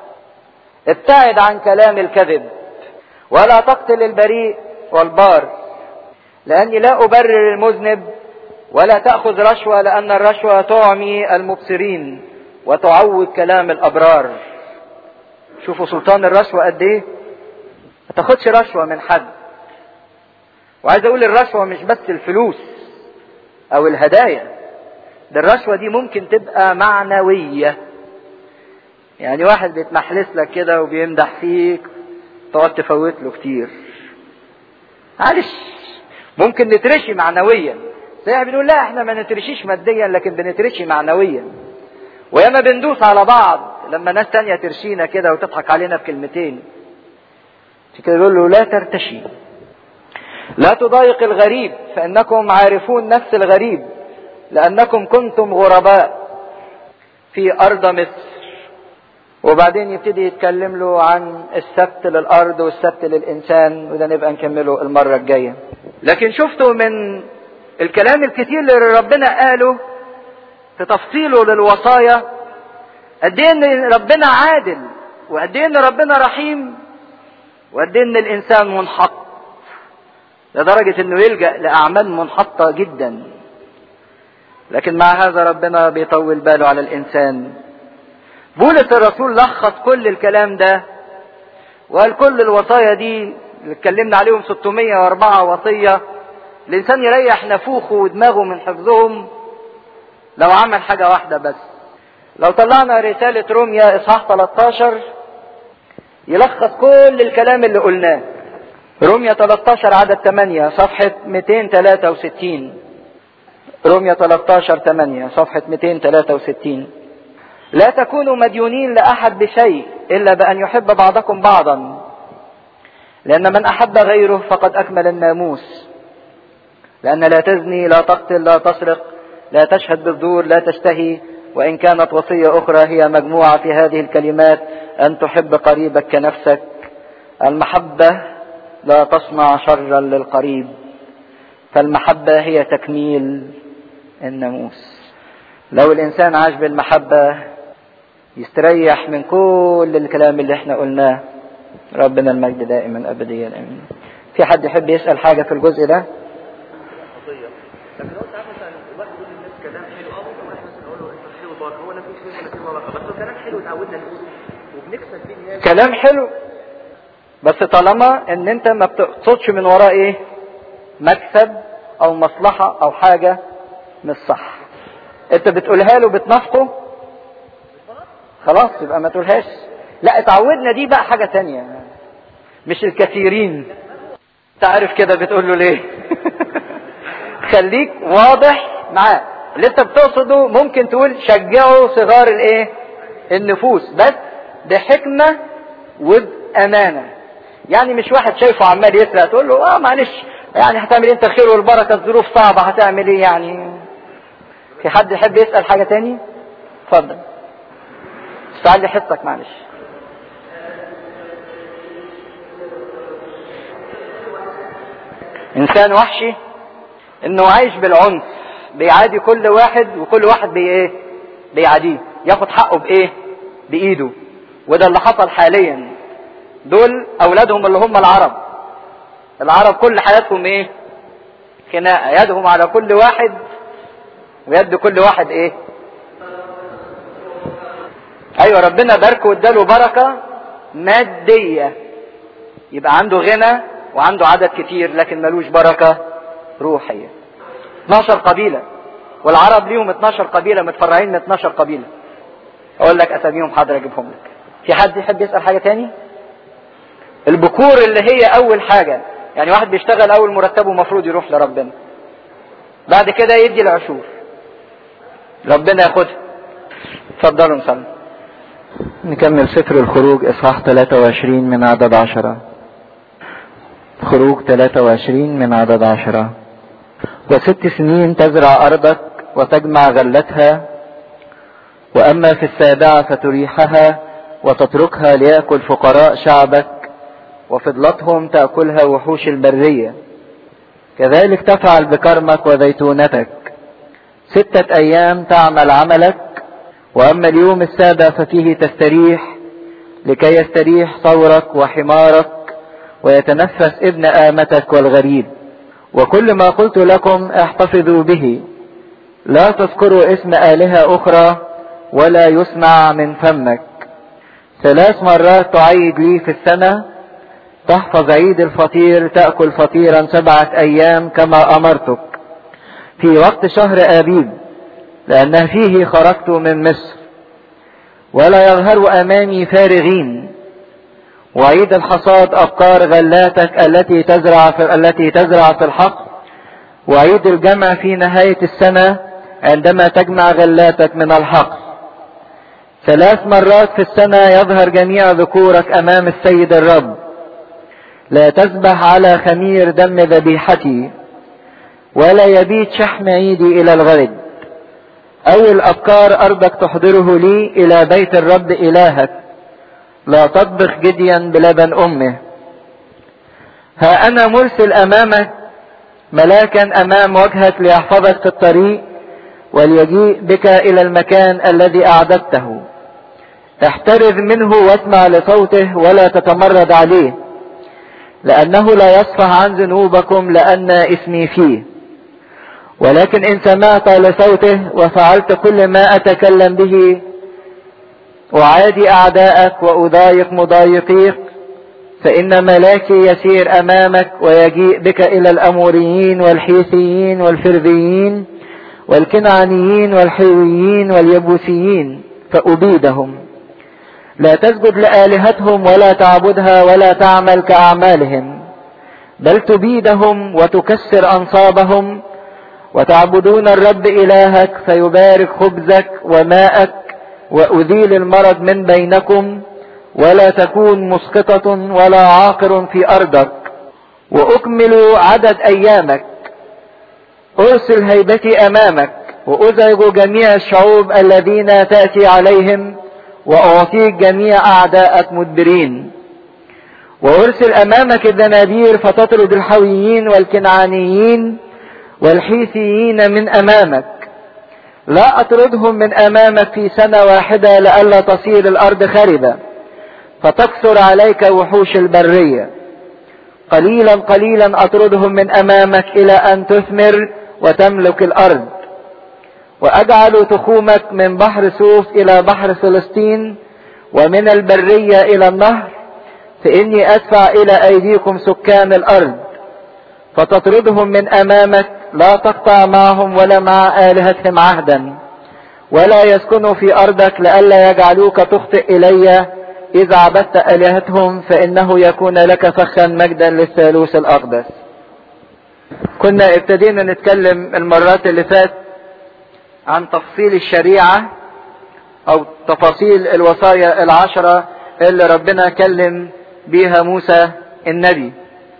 ابتعد عن كلام الكذب ولا تقتل البريء والبار لاني لا ابرر المذنب ولا تاخذ رشوه لان الرشوه تعمي المبصرين وتعوج كلام الابرار شوفوا سلطان الرشوه قد ايه ما تاخدش رشوه من حد وعايز اقول الرشوه مش بس الفلوس او الهدايا ده الرشوه دي ممكن تبقى معنويه يعني واحد بيتمحلس لك كده وبيمدح فيك تقعد تفوت له كتير معلش ممكن نترشي معنويا زي احنا بنقول لا احنا ما نترشيش ماديا لكن بنترشي معنويا وياما بندوس على بعض لما ناس تانية ترشينا كده وتضحك علينا بكلمتين كده يقول له لا ترتشي لا تضايق الغريب فانكم عارفون نفس الغريب لانكم كنتم غرباء في ارض مصر وبعدين يبتدي يتكلم له عن السبت للارض والسبت للانسان وده نبقى نكمله المره الجايه لكن شفتوا من الكلام الكتير اللي ربنا قاله في تفصيله للوصايا قد ايه ان ربنا عادل وقد ايه ان ربنا رحيم وقد ايه ان الانسان منحط لدرجه انه يلجا لاعمال منحطه جدا لكن مع هذا ربنا بيطول باله على الانسان بولس الرسول لخص كل الكلام ده وقال كل الوصايا دي اللي اتكلمنا عليهم 604 وصيه الانسان يريح نفوخه ودماغه من حفظهم لو عمل حاجه واحده بس لو طلعنا رساله روميا اصحاح 13 يلخص كل الكلام اللي قلناه روميا 13 عدد 8 صفحه 263 روميا 13 8 صفحه 263 لا تكونوا مديونين لاحد بشيء الا بان يحب بعضكم بعضا لان من احب غيره فقد اكمل الناموس لان لا تزني لا تقتل لا تسرق لا تشهد بالزور لا تشتهي وان كانت وصيه اخرى هي مجموعه في هذه الكلمات ان تحب قريبك كنفسك المحبه لا تصنع شرا للقريب فالمحبه هي تكميل الناموس لو الانسان عاش بالمحبه يستريح من كل الكلام اللي احنا قلناه ربنا المجد دائما ابديا امين في حد يحب يسال حاجه في الجزء ده لكن هو ساعات مثلا الواحد يقول للناس كلام حلو اه ممكن واحد مثلا يقول له انت حلو بركه هو انا في خير ولا في بركه بس هو كلام حلو اتعودنا نقوله وبنكسب بيه الناس كلام حلو بس طالما ان انت ما بتقصدش من وراه ايه مكسب او مصلحه او حاجه مش صح انت بتقولها له بتنافقه خلاص يبقى ما تقولهاش لا اتعودنا دي بقى حاجه تانية مش الكثيرين انت عارف كده بتقول له ليه خليك واضح معاه اللي انت بتقصده ممكن تقول شجعوا صغار الايه النفوس بس بحكمة وبأمانة يعني مش واحد شايفه عمال يسرق تقول له اه معلش يعني هتعمل انت الخير والبركة الظروف صعبة هتعمل ايه يعني في حد يحب يسأل حاجة تاني اتفضل استعلي حصتك معلش انسان وحشي انه عايش بالعنف بيعادي كل واحد وكل واحد بي ايه بيعاديه ياخد حقه بايه بايده وده اللي حصل حاليا دول اولادهم اللي هم العرب العرب كل حياتهم ايه خناقه يدهم على كل واحد ويد كل واحد ايه ايوه ربنا باركه واداله بركه ماديه يبقى عنده غنى وعنده عدد كتير لكن ملوش بركه روحيه 12 قبيله والعرب ليهم 12 قبيله متفرعين من 12 قبيله اقول لك اساميهم حاضر اجيبهم لك في حد يحب يسال حاجه تاني البكور اللي هي اول حاجه يعني واحد بيشتغل اول مرتبه المفروض يروح لربنا بعد كده يدي العشور ربنا ياخدها اتفضلوا نصلي نكمل سفر الخروج اصحاح 23 من عدد عشرة خروج 23 من عدد عشرة وست سنين تزرع أرضك وتجمع غلتها وأما في السابعة فتريحها وتتركها ليأكل فقراء شعبك وفضلتهم تأكلها وحوش البرية كذلك تفعل بكرمك وزيتونتك ستة أيام تعمل عملك وأما اليوم السابع ففيه تستريح لكي يستريح ثورك وحمارك ويتنفس ابن آمتك والغريب وكل ما قلت لكم احتفظوا به لا تذكروا اسم آلهة أخرى ولا يسمع من فمك ثلاث مرات تعيد لي في السنة تحفظ عيد الفطير تأكل فطيرا سبعة أيام كما أمرتك في وقت شهر آبيب لأن فيه خرجت من مصر ولا يظهر أمامي فارغين وعيد الحصاد أبقار غلاتك التي تزرع في التي تزرع في الحق وعيد الجمع في نهاية السنة عندما تجمع غلاتك من الحق ثلاث مرات في السنة يظهر جميع ذكورك أمام السيد الرب لا تذبح على خمير دم ذبيحتي ولا يبيت شحم عيدي إلى الغد أو الأبكار أرضك تحضره لي إلى بيت الرب إلهك لا تطبخ جديا بلبن أمه ها أنا مرسل أمامك ملاكا أمام وجهك ليحفظك في الطريق وليجيء بك إلى المكان الذي أعددته احترز منه واسمع لصوته ولا تتمرد عليه لأنه لا يصفح عن ذنوبكم لأن اسمي فيه ولكن إن سمعت لصوته وفعلت كل ما أتكلم به أعادي أعداءك وأضايق مضايقيك فإن ملاكي يسير أمامك ويجيء بك إلى الأموريين والحيثيين والفرذيين والكنعانيين والحيويين واليبوسيين فأبيدهم لا تسجد لآلهتهم ولا تعبدها ولا تعمل كأعمالهم بل تبيدهم وتكسر أنصابهم وتعبدون الرب إلهك فيبارك خبزك وماءك وأذيل المرض من بينكم ولا تكون مسقطة ولا عاقر في أرضك وأكمل عدد أيامك أرسل هيبتي أمامك وأزعج جميع الشعوب الذين تأتي عليهم وأعطيك جميع أعداءك مدبرين وأرسل أمامك الدنادير فتطرد الحويين والكنعانيين والحيثيين من أمامك لا أطردهم من أمامك في سنة واحدة لئلا تصير الأرض خربة فتكثر عليك وحوش البرية قليلا قليلا أطردهم من أمامك إلى أن تثمر وتملك الأرض وأجعل تخومك من بحر سوف إلى بحر فلسطين ومن البرية إلى النهر فإني أدفع إلى أيديكم سكان الأرض فتطردهم من أمامك لا تقطع معهم ولا مع آلهتهم عهدا ولا يسكنوا في أرضك لئلا يجعلوك تخطئ إلي إذا عبدت آلهتهم فإنه يكون لك فخا مجدا للثالوث الأقدس كنا ابتدينا نتكلم المرات اللي فات عن تفصيل الشريعة أو تفاصيل الوصايا العشرة اللي ربنا كلم بيها موسى النبي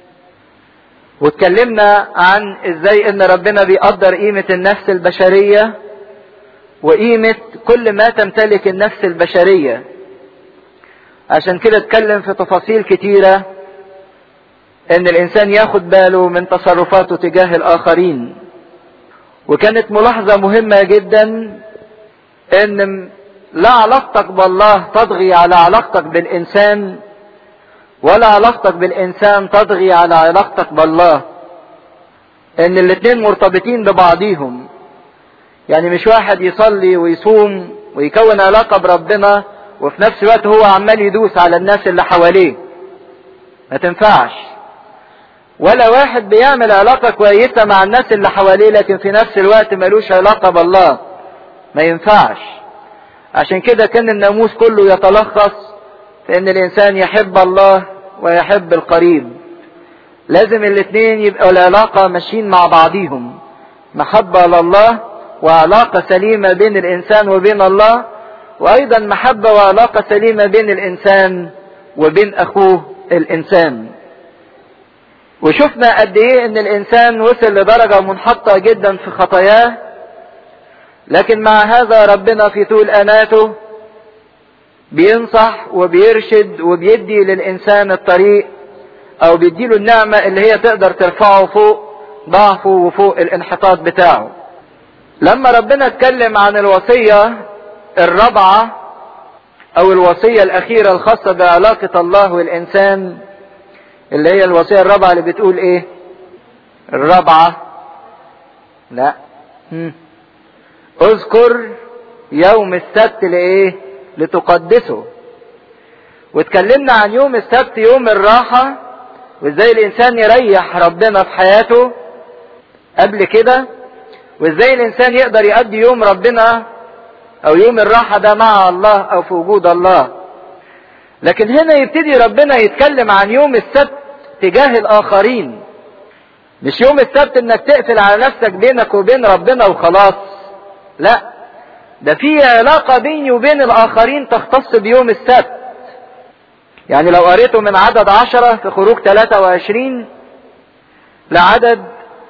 واتكلمنا عن ازاي ان ربنا بيقدر قيمة النفس البشرية وقيمة كل ما تمتلك النفس البشرية عشان كده اتكلم في تفاصيل كتيرة ان الانسان ياخد باله من تصرفاته تجاه الاخرين وكانت ملاحظة مهمة جدا ان لا علاقتك بالله تضغي على علاقتك بالانسان ولا علاقتك بالانسان تضغي على علاقتك بالله ان الاتنين مرتبطين ببعضيهم يعني مش واحد يصلي ويصوم ويكون علاقة بربنا وفي نفس الوقت هو عمال يدوس على الناس اللي حواليه ما تنفعش ولا واحد بيعمل علاقة كويسة مع الناس اللي حواليه لكن في نفس الوقت ملوش علاقة بالله ما ينفعش عشان كده كان الناموس كله يتلخص في ان الانسان يحب الله ويحب القريب لازم الاثنين يبقوا العلاقة ماشيين مع بعضيهم محبة لله وعلاقة سليمة بين الانسان وبين الله وايضا محبة وعلاقة سليمة بين الانسان وبين اخوه الانسان وشفنا قد ايه ان الانسان وصل لدرجة منحطة جدا في خطاياه لكن مع هذا ربنا في طول اناته بينصح وبيرشد وبيدي للانسان الطريق او بيديله النعمة اللي هي تقدر ترفعه فوق ضعفه وفوق الانحطاط بتاعه لما ربنا اتكلم عن الوصية الرابعة او الوصية الاخيرة الخاصة بعلاقة الله والانسان اللي هي الوصية الرابعة اللي بتقول ايه الرابعة لا هم. اذكر يوم السبت لايه لتقدسه واتكلمنا عن يوم السبت يوم الراحة وازاي الانسان يريح ربنا في حياته قبل كده وازاي الانسان يقدر يقضي يوم ربنا او يوم الراحة ده مع الله او في وجود الله لكن هنا يبتدي ربنا يتكلم عن يوم السبت تجاه الاخرين مش يوم السبت انك تقفل على نفسك بينك وبين ربنا وخلاص لا ده في علاقة بيني وبين الاخرين تختص بيوم السبت يعني لو قريته من عدد عشرة في خروج 23 لعدد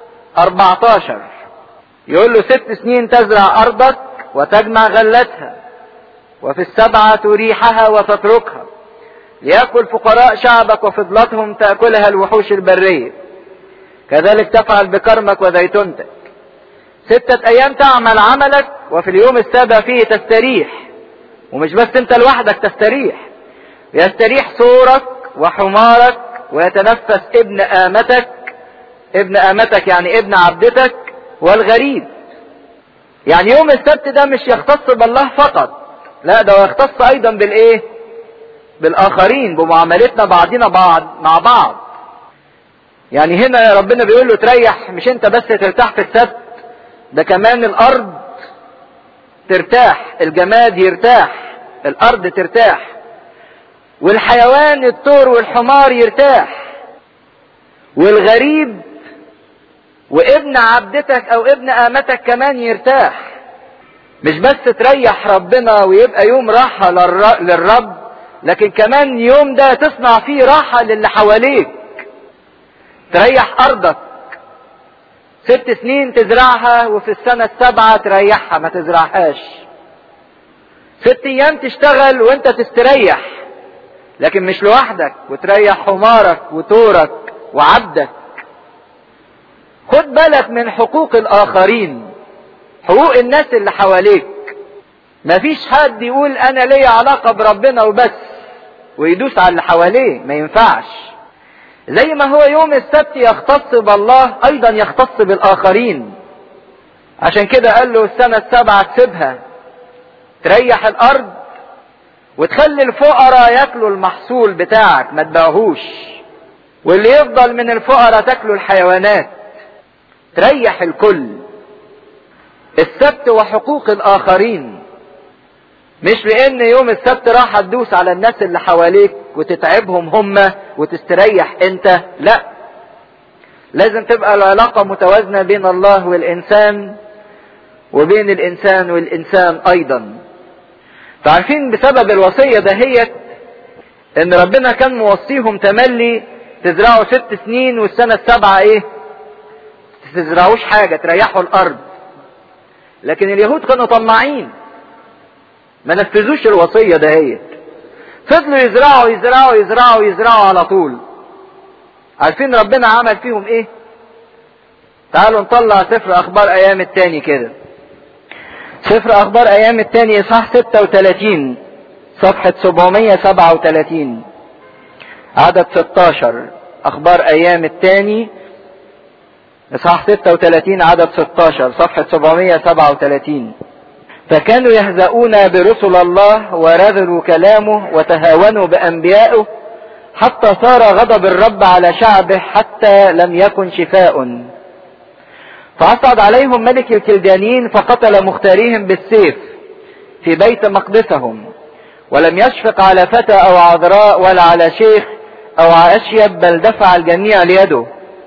14 يقول له ست سنين تزرع ارضك وتجمع غلتها وفي السبعة تريحها وتتركها ليأكل فقراء شعبك وفضلتهم تأكلها الوحوش البرية كذلك تفعل بكرمك وزيتونتك ستة أيام تعمل عملك وفي اليوم السابع فيه تستريح ومش بس أنت لوحدك تستريح يستريح ثورك وحمارك ويتنفس ابن آمتك ابن آمتك يعني ابن عبدتك والغريب يعني يوم السبت ده مش يختص بالله فقط لا ده يختص ايضا بالايه بالاخرين بمعاملتنا بعضنا بعض مع بعض يعني هنا ربنا بيقول له تريح مش انت بس ترتاح في السبت ده كمان الارض ترتاح الجماد يرتاح الارض ترتاح والحيوان الثور والحمار يرتاح والغريب وابن عبدتك او ابن امتك كمان يرتاح مش بس تريح ربنا ويبقى يوم راحة للرب لكن كمان يوم ده تصنع فيه راحة للي حواليك تريح ارضك ست سنين تزرعها وفي السنة السابعة تريحها ما تزرعهاش ست ايام تشتغل وانت تستريح لكن مش لوحدك وتريح حمارك وتورك وعبدك خد بالك من حقوق الاخرين حقوق الناس اللي حواليك مفيش حد يقول انا ليا علاقة بربنا وبس ويدوس على اللي حواليه ما ينفعش زي ما هو يوم السبت يختص بالله ايضا يختص بالاخرين عشان كده قال له السنة السابعة تسيبها تريح الارض وتخلي الفقراء ياكلوا المحصول بتاعك ما تبيعهوش واللي يفضل من الفقراء تاكلوا الحيوانات تريح الكل السبت وحقوق الاخرين مش لان يوم السبت راح تدوس على الناس اللي حواليك وتتعبهم هم وتستريح انت لا لازم تبقى العلاقة متوازنة بين الله والانسان وبين الانسان والانسان ايضا فعارفين بسبب الوصية دهيت ان ربنا كان موصيهم تملي تزرعوا ست سنين والسنة السابعة ايه تزرعوش حاجة تريحوا الارض لكن اليهود كانوا طماعين ما نفذوش الوصية دهيت فضلوا يزرعوا يزرعوا يزرعوا يزرعوا على طول عارفين ربنا عمل فيهم ايه تعالوا نطلع سفر اخبار ايام التاني كده سفر اخبار ايام التاني اصحاح 36 صفحة 737 عدد 16 اخبار ايام التاني اصحاح 36 عدد 16 صفحة 737 فكانوا يهزؤون برسل الله ورذلوا كلامه وتهاونوا بانبيائه حتى صار غضب الرب على شعبه حتى لم يكن شفاء فأصعد عليهم ملك الكلدانيين فقتل مختاريهم بالسيف في بيت مقدسهم ولم يشفق على فتى أو عذراء ولا على شيخ أو أشيب بل دفع الجميع ليده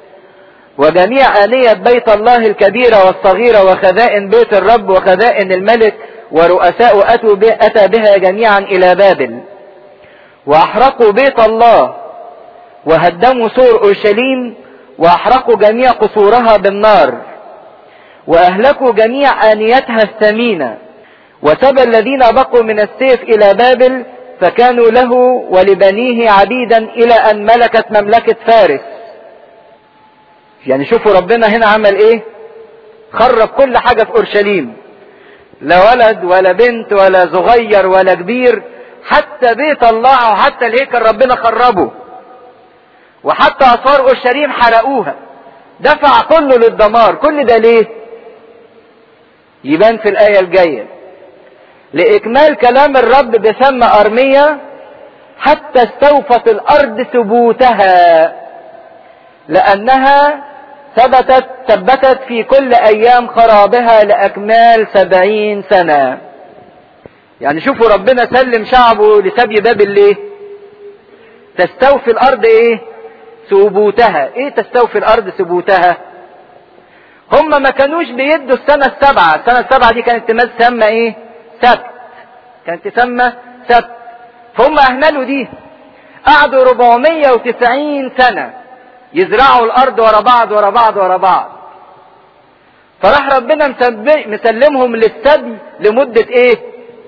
وجميع آنية بيت الله الكبيرة والصغيرة وخزائن بيت الرب وخزائن الملك ورؤساء أتوا به أتى بها جميعا إلى بابل وأحرقوا بيت الله وهدموا سور أورشليم وأحرقوا جميع قصورها بالنار وأهلكوا جميع آنيتها الثمينة وسبى الذين بقوا من السيف إلى بابل فكانوا له ولبنيه عبيدا إلى أن ملكت مملكة فارس يعني شوفوا ربنا هنا عمل ايه خرب كل حاجة في اورشليم لا ولد ولا بنت ولا صغير ولا كبير حتى بيت الله وحتى الهيكل ربنا خربه وحتى اسوار اورشليم حرقوها دفع كله للدمار كل ده ليه يبان في الايه الجايه لاكمال كلام الرب بفم ارميه حتى استوفت الارض ثبوتها لانها ثبتت ثبتت في كل ايام خرابها لاكمال سبعين سنه يعني شوفوا ربنا سلم شعبه لسبي بابل ليه تستوفي الارض ايه ثبوتها ايه تستوفي الارض ثبوتها هم ما كانوش بيدوا السنة السبعة السنة السبعة دي كانت تسمى ايه سبت كانت تسمى سبت فهم اهملوا دي قعدوا 490 سنة يزرعوا الارض ورا بعض ورا بعض ورا بعض فراح ربنا مسلمهم للسبي لمدة ايه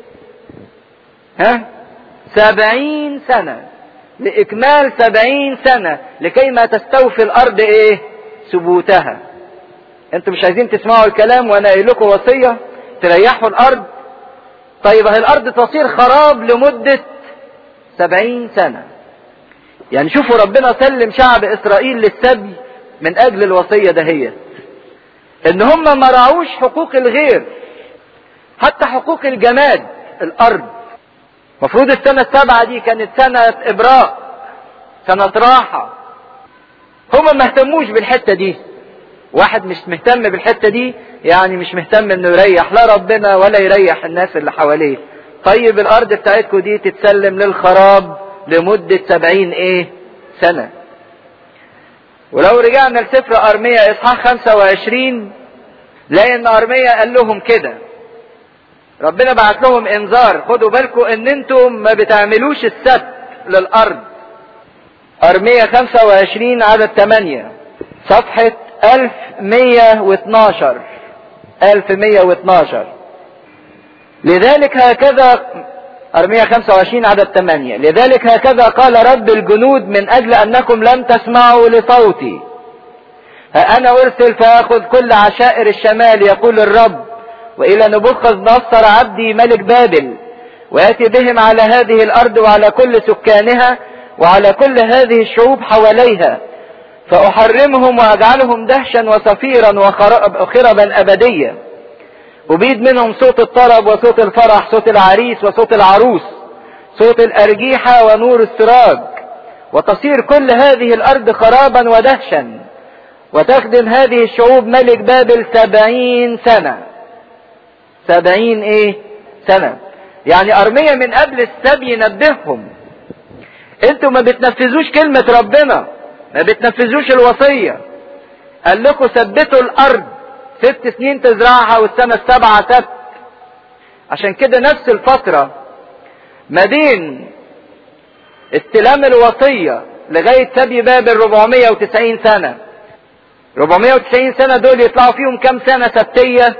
ها سبعين سنة لإكمال سبعين سنة لكي ما تستوفي الأرض إيه ثبوتها أنتم مش عايزين تسمعوا الكلام وأنا قايل لكم وصية تريحوا الأرض طيب هي الأرض تصير خراب لمدة سبعين سنة يعني شوفوا ربنا سلم شعب إسرائيل للسبي من أجل الوصية دهيت إن هم ما راعوش حقوق الغير حتى حقوق الجماد الأرض مفروض السنة السابعة دي كانت سنة إبراء سنة راحة هما ما اهتموش بالحتة دي واحد مش مهتم بالحتة دي يعني مش مهتم انه يريح لا ربنا ولا يريح الناس اللي حواليه طيب الارض بتاعتكم دي تتسلم للخراب لمدة سبعين ايه سنة ولو رجعنا لسفر ارمية اصحاح 25 لاقي ان ارمية قال لهم كده ربنا بعت لهم انذار خدوا بالكم ان انتم ما بتعملوش السبت للارض ارمية 25 عدد 8 صفحة 1112 1112 لذلك هكذا أرمية 25 عدد 8 لذلك هكذا قال رب الجنود من أجل أنكم لم تسمعوا لصوتي ها أنا أرسل فأخذ كل عشائر الشمال يقول الرب وإلى نبوخذ نصر عبدي ملك بابل ويأتي بهم على هذه الأرض وعلى كل سكانها وعلى كل هذه الشعوب حواليها فأحرمهم وأجعلهم دهشا وصفيرا وخربا أبديا أبيد منهم صوت الطرب وصوت الفرح صوت العريس وصوت العروس صوت الأرجيحة ونور السراج وتصير كل هذه الأرض خرابا ودهشا وتخدم هذه الشعوب ملك بابل سبعين سنة سبعين ايه سنة يعني أرمية من قبل السبي ينبههم انتوا ما بتنفذوش كلمة ربنا ما بتنفذوش الوصية قال لكم ثبتوا الأرض ست سنين تزرعها والسنة السبعة سبت عشان كده نفس الفترة ما بين استلام الوصية لغاية سبي بابل 490 سنة 490 سنة دول يطلعوا فيهم كم سنة سبتية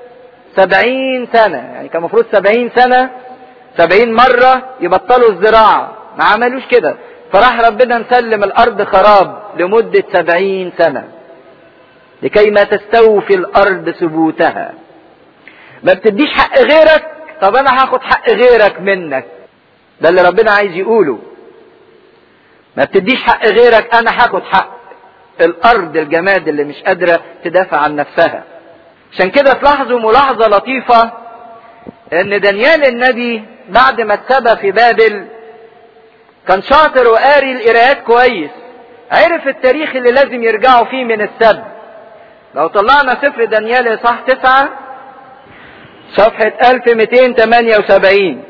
70 سنة يعني كان المفروض 70 سنة 70 مرة يبطلوا الزراعة ما عملوش كده فراح ربنا مسلم الأرض خراب لمدة 70 سنة لكي ما تستوفي الارض ثبوتها ما بتديش حق غيرك طب انا هاخد حق غيرك منك ده اللي ربنا عايز يقوله ما بتديش حق غيرك انا هاخد حق الارض الجماد اللي مش قادره تدافع عن نفسها عشان كده تلاحظوا ملاحظه لطيفه ان دانيال النبي بعد ما اتسبى في بابل كان شاطر وقاري القراءات كويس عرف التاريخ اللي لازم يرجعوا فيه من السبت لو طلعنا سفر دانيال صح تسعة صفحة 1278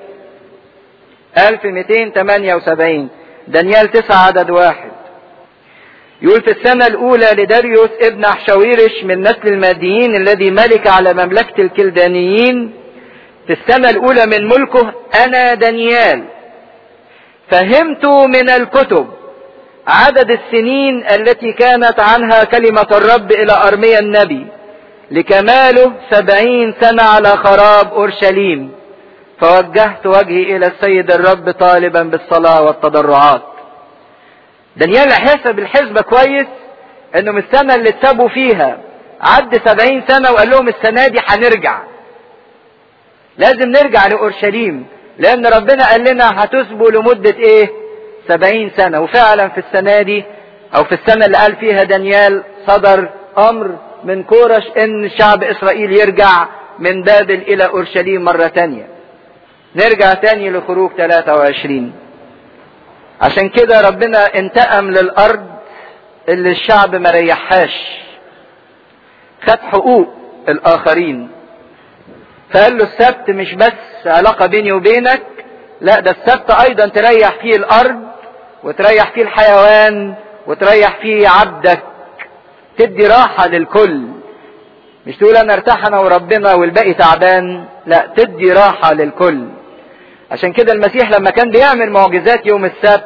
1278 دانيال تسعة عدد واحد يقول في السنة الأولى لداريوس ابن أحشاويرش من نسل الماديين الذي ملك على مملكة الكلدانيين في السنة الأولى من ملكه أنا دانيال فهمت من الكتب عدد السنين التي كانت عنها كلمة الرب إلى أرميا النبي لكماله سبعين سنة على خراب أورشليم فوجهت وجهي إلى السيد الرب طالبا بالصلاة والتضرعات دانيال حسب الحسبة كويس انهم السنة اللي اتسابوا فيها عد سبعين سنة وقال لهم السنة دي هنرجع لازم نرجع لأورشليم لأن ربنا قال لنا هتسبوا لمدة إيه؟ سبعين سنة وفعلا في السنة دي أو في السنة اللي قال فيها دانيال صدر أمر من كورش إن شعب إسرائيل يرجع من بابل إلى أورشليم مرة تانية. نرجع تاني لخروج 23 عشان كده ربنا انتقم للأرض اللي الشعب ما ريحهاش خد حقوق الآخرين فقال له السبت مش بس علاقة بيني وبينك لا ده السبت ايضا تريح فيه الارض وتريح فيه الحيوان وتريح فيه عبدك تدي راحة للكل مش تقول انا ارتاح انا وربنا والباقي تعبان لا تدي راحة للكل عشان كده المسيح لما كان بيعمل معجزات يوم السبت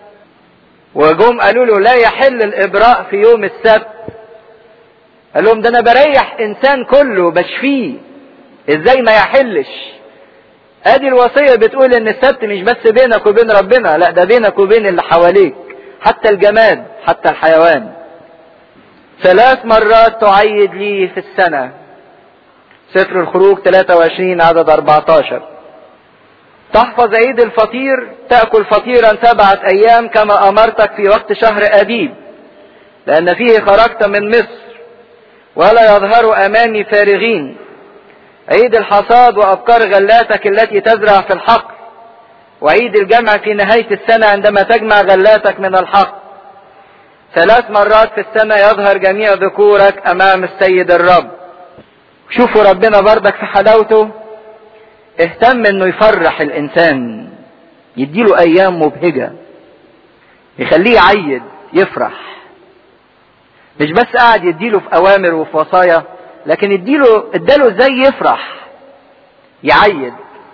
وجم قالوا له لا يحل الابراء في يوم السبت قال لهم ده انا بريح انسان كله بشفيه ازاي ما يحلش ادي الوصية بتقول ان السبت مش بس بينك وبين ربنا لا ده بينك وبين اللي حواليك حتى الجماد حتى الحيوان ثلاث مرات تعيد لي في السنة سفر الخروج 23 عدد 14 تحفظ عيد الفطير تأكل فطيرا سبعة أيام كما أمرتك في وقت شهر أبيب لأن فيه خرجت من مصر ولا يظهر أمامي فارغين عيد الحصاد وأبكار غلاتك التي تزرع في الحقل وعيد الجمع في نهاية السنة عندما تجمع غلاتك من الحقل ثلاث مرات في السنة يظهر جميع ذكورك أمام السيد الرب شوفوا ربنا بردك في حلاوته اهتم انه يفرح الانسان يديله ايام مبهجة يخليه يعيد يفرح مش بس قاعد يديله في اوامر وفي وصايا لكن اديله اداله ازاي يفرح يعيد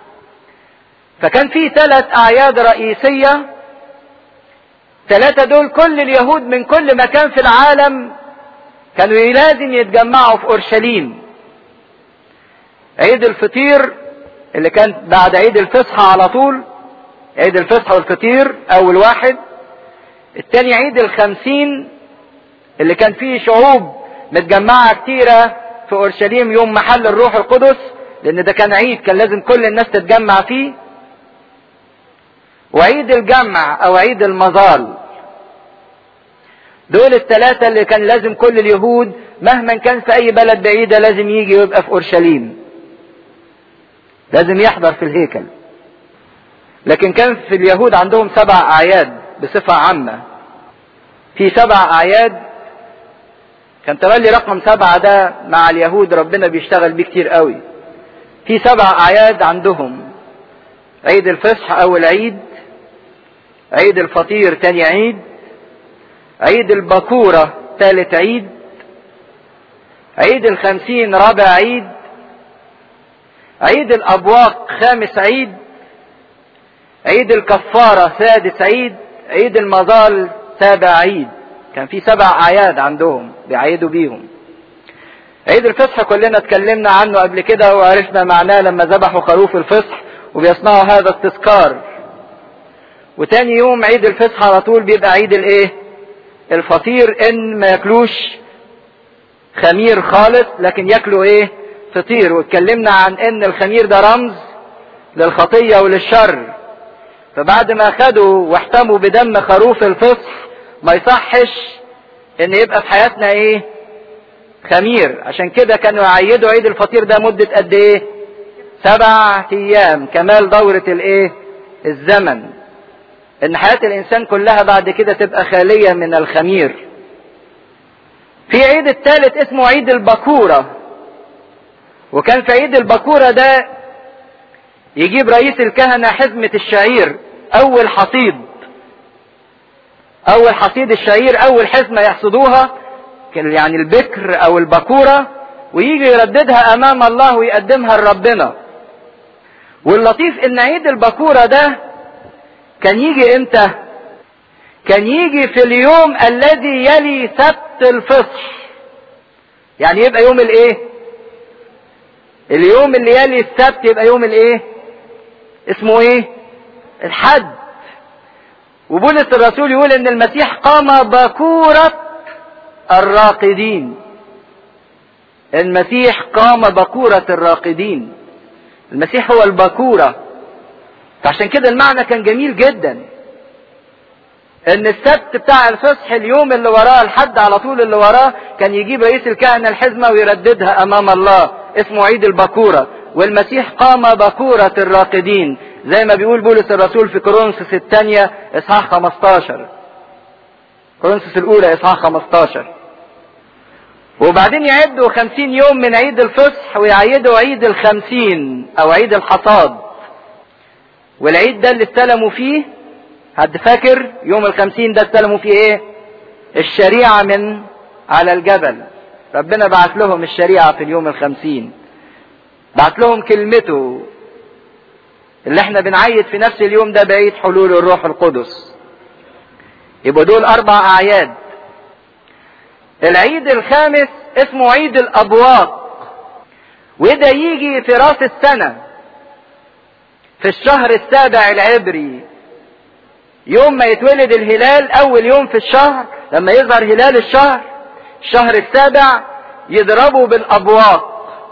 فكان في ثلاث اعياد رئيسية ثلاثة دول كل اليهود من كل مكان في العالم كانوا لازم يتجمعوا في اورشليم عيد الفطير اللي كان بعد عيد الفصحى على طول عيد الفصحى والفطير اول واحد التاني عيد الخمسين اللي كان فيه شعوب متجمعة كتيرة في اورشليم يوم محل الروح القدس لان ده كان عيد كان لازم كل الناس تتجمع فيه وعيد الجمع او عيد المظال دول الثلاثة اللي كان لازم كل اليهود مهما كان في اي بلد بعيدة لازم يجي ويبقى في اورشليم لازم يحضر في الهيكل لكن كان في اليهود عندهم سبع اعياد بصفة عامة في سبع اعياد كان تولي رقم سبعة ده مع اليهود ربنا بيشتغل بيه كتير قوي في سبع اعياد عندهم عيد الفصح اول عيد عيد الفطير تاني عيد عيد البكورة ثالث عيد عيد الخمسين رابع عيد عيد الأبواق خامس عيد عيد الكفارة سادس عيد عيد المظال سابع عيد كان في سبع أعياد عندهم بيعيدوا بيهم عيد الفصح كلنا اتكلمنا عنه قبل كده وعرفنا معناه لما ذبحوا خروف الفصح وبيصنعوا هذا التذكار وتاني يوم عيد الفصح على طول بيبقى عيد الايه الفطير ان ما ياكلوش خمير خالص لكن ياكلوا ايه فطير واتكلمنا عن ان الخمير ده رمز للخطية وللشر فبعد ما خدوا واحتموا بدم خروف الفصح ما يصحش ان يبقى في حياتنا ايه خمير عشان كده كانوا يعيدوا عيد الفطير ده مدة قد ايه سبع ايام كمال دورة الايه الزمن ان حياة الانسان كلها بعد كده تبقى خالية من الخمير في عيد الثالث اسمه عيد البكورة وكان في عيد البكورة ده يجيب رئيس الكهنة حزمة الشعير اول حصيد اول حصيد الشعير اول حزمة يحصدوها يعني البكر او البكورة ويجي يرددها امام الله ويقدمها لربنا واللطيف ان عيد البكورة ده كان يجي امتى كان يجي في اليوم الذي يلي سبت الفصح يعني يبقى يوم الايه اليوم اللي يلي السبت يبقى يوم الايه اسمه ايه الحد وبولس الرسول يقول ان المسيح قام بكورة الراقدين المسيح قام بكورة الراقدين المسيح هو البكورة فعشان كده المعنى كان جميل جدا ان السبت بتاع الفصح اليوم اللي وراه الحد على طول اللي وراه كان يجيب رئيس الكهنة الحزمة ويرددها امام الله اسمه عيد البكورة والمسيح قام بكورة الراقدين زي ما بيقول بولس الرسول في كورنثوس الثانية اصحاح 15 كورنثوس الاولى اصحاح 15 وبعدين يعدوا خمسين يوم من عيد الفصح ويعيدوا عيد الخمسين او عيد الحصاد والعيد ده اللي استلموا فيه حد فاكر يوم الخمسين ده استلموا فيه ايه الشريعة من على الجبل ربنا بعت لهم الشريعة في اليوم الخمسين بعت لهم كلمته اللي احنا بنعيد في نفس اليوم ده بعيد حلول الروح القدس يبقى دول اربع اعياد العيد الخامس اسمه عيد الابواق وده يجي في راس السنة في الشهر السابع العبري يوم ما يتولد الهلال اول يوم في الشهر لما يظهر هلال الشهر الشهر السابع يضربوا بالابواق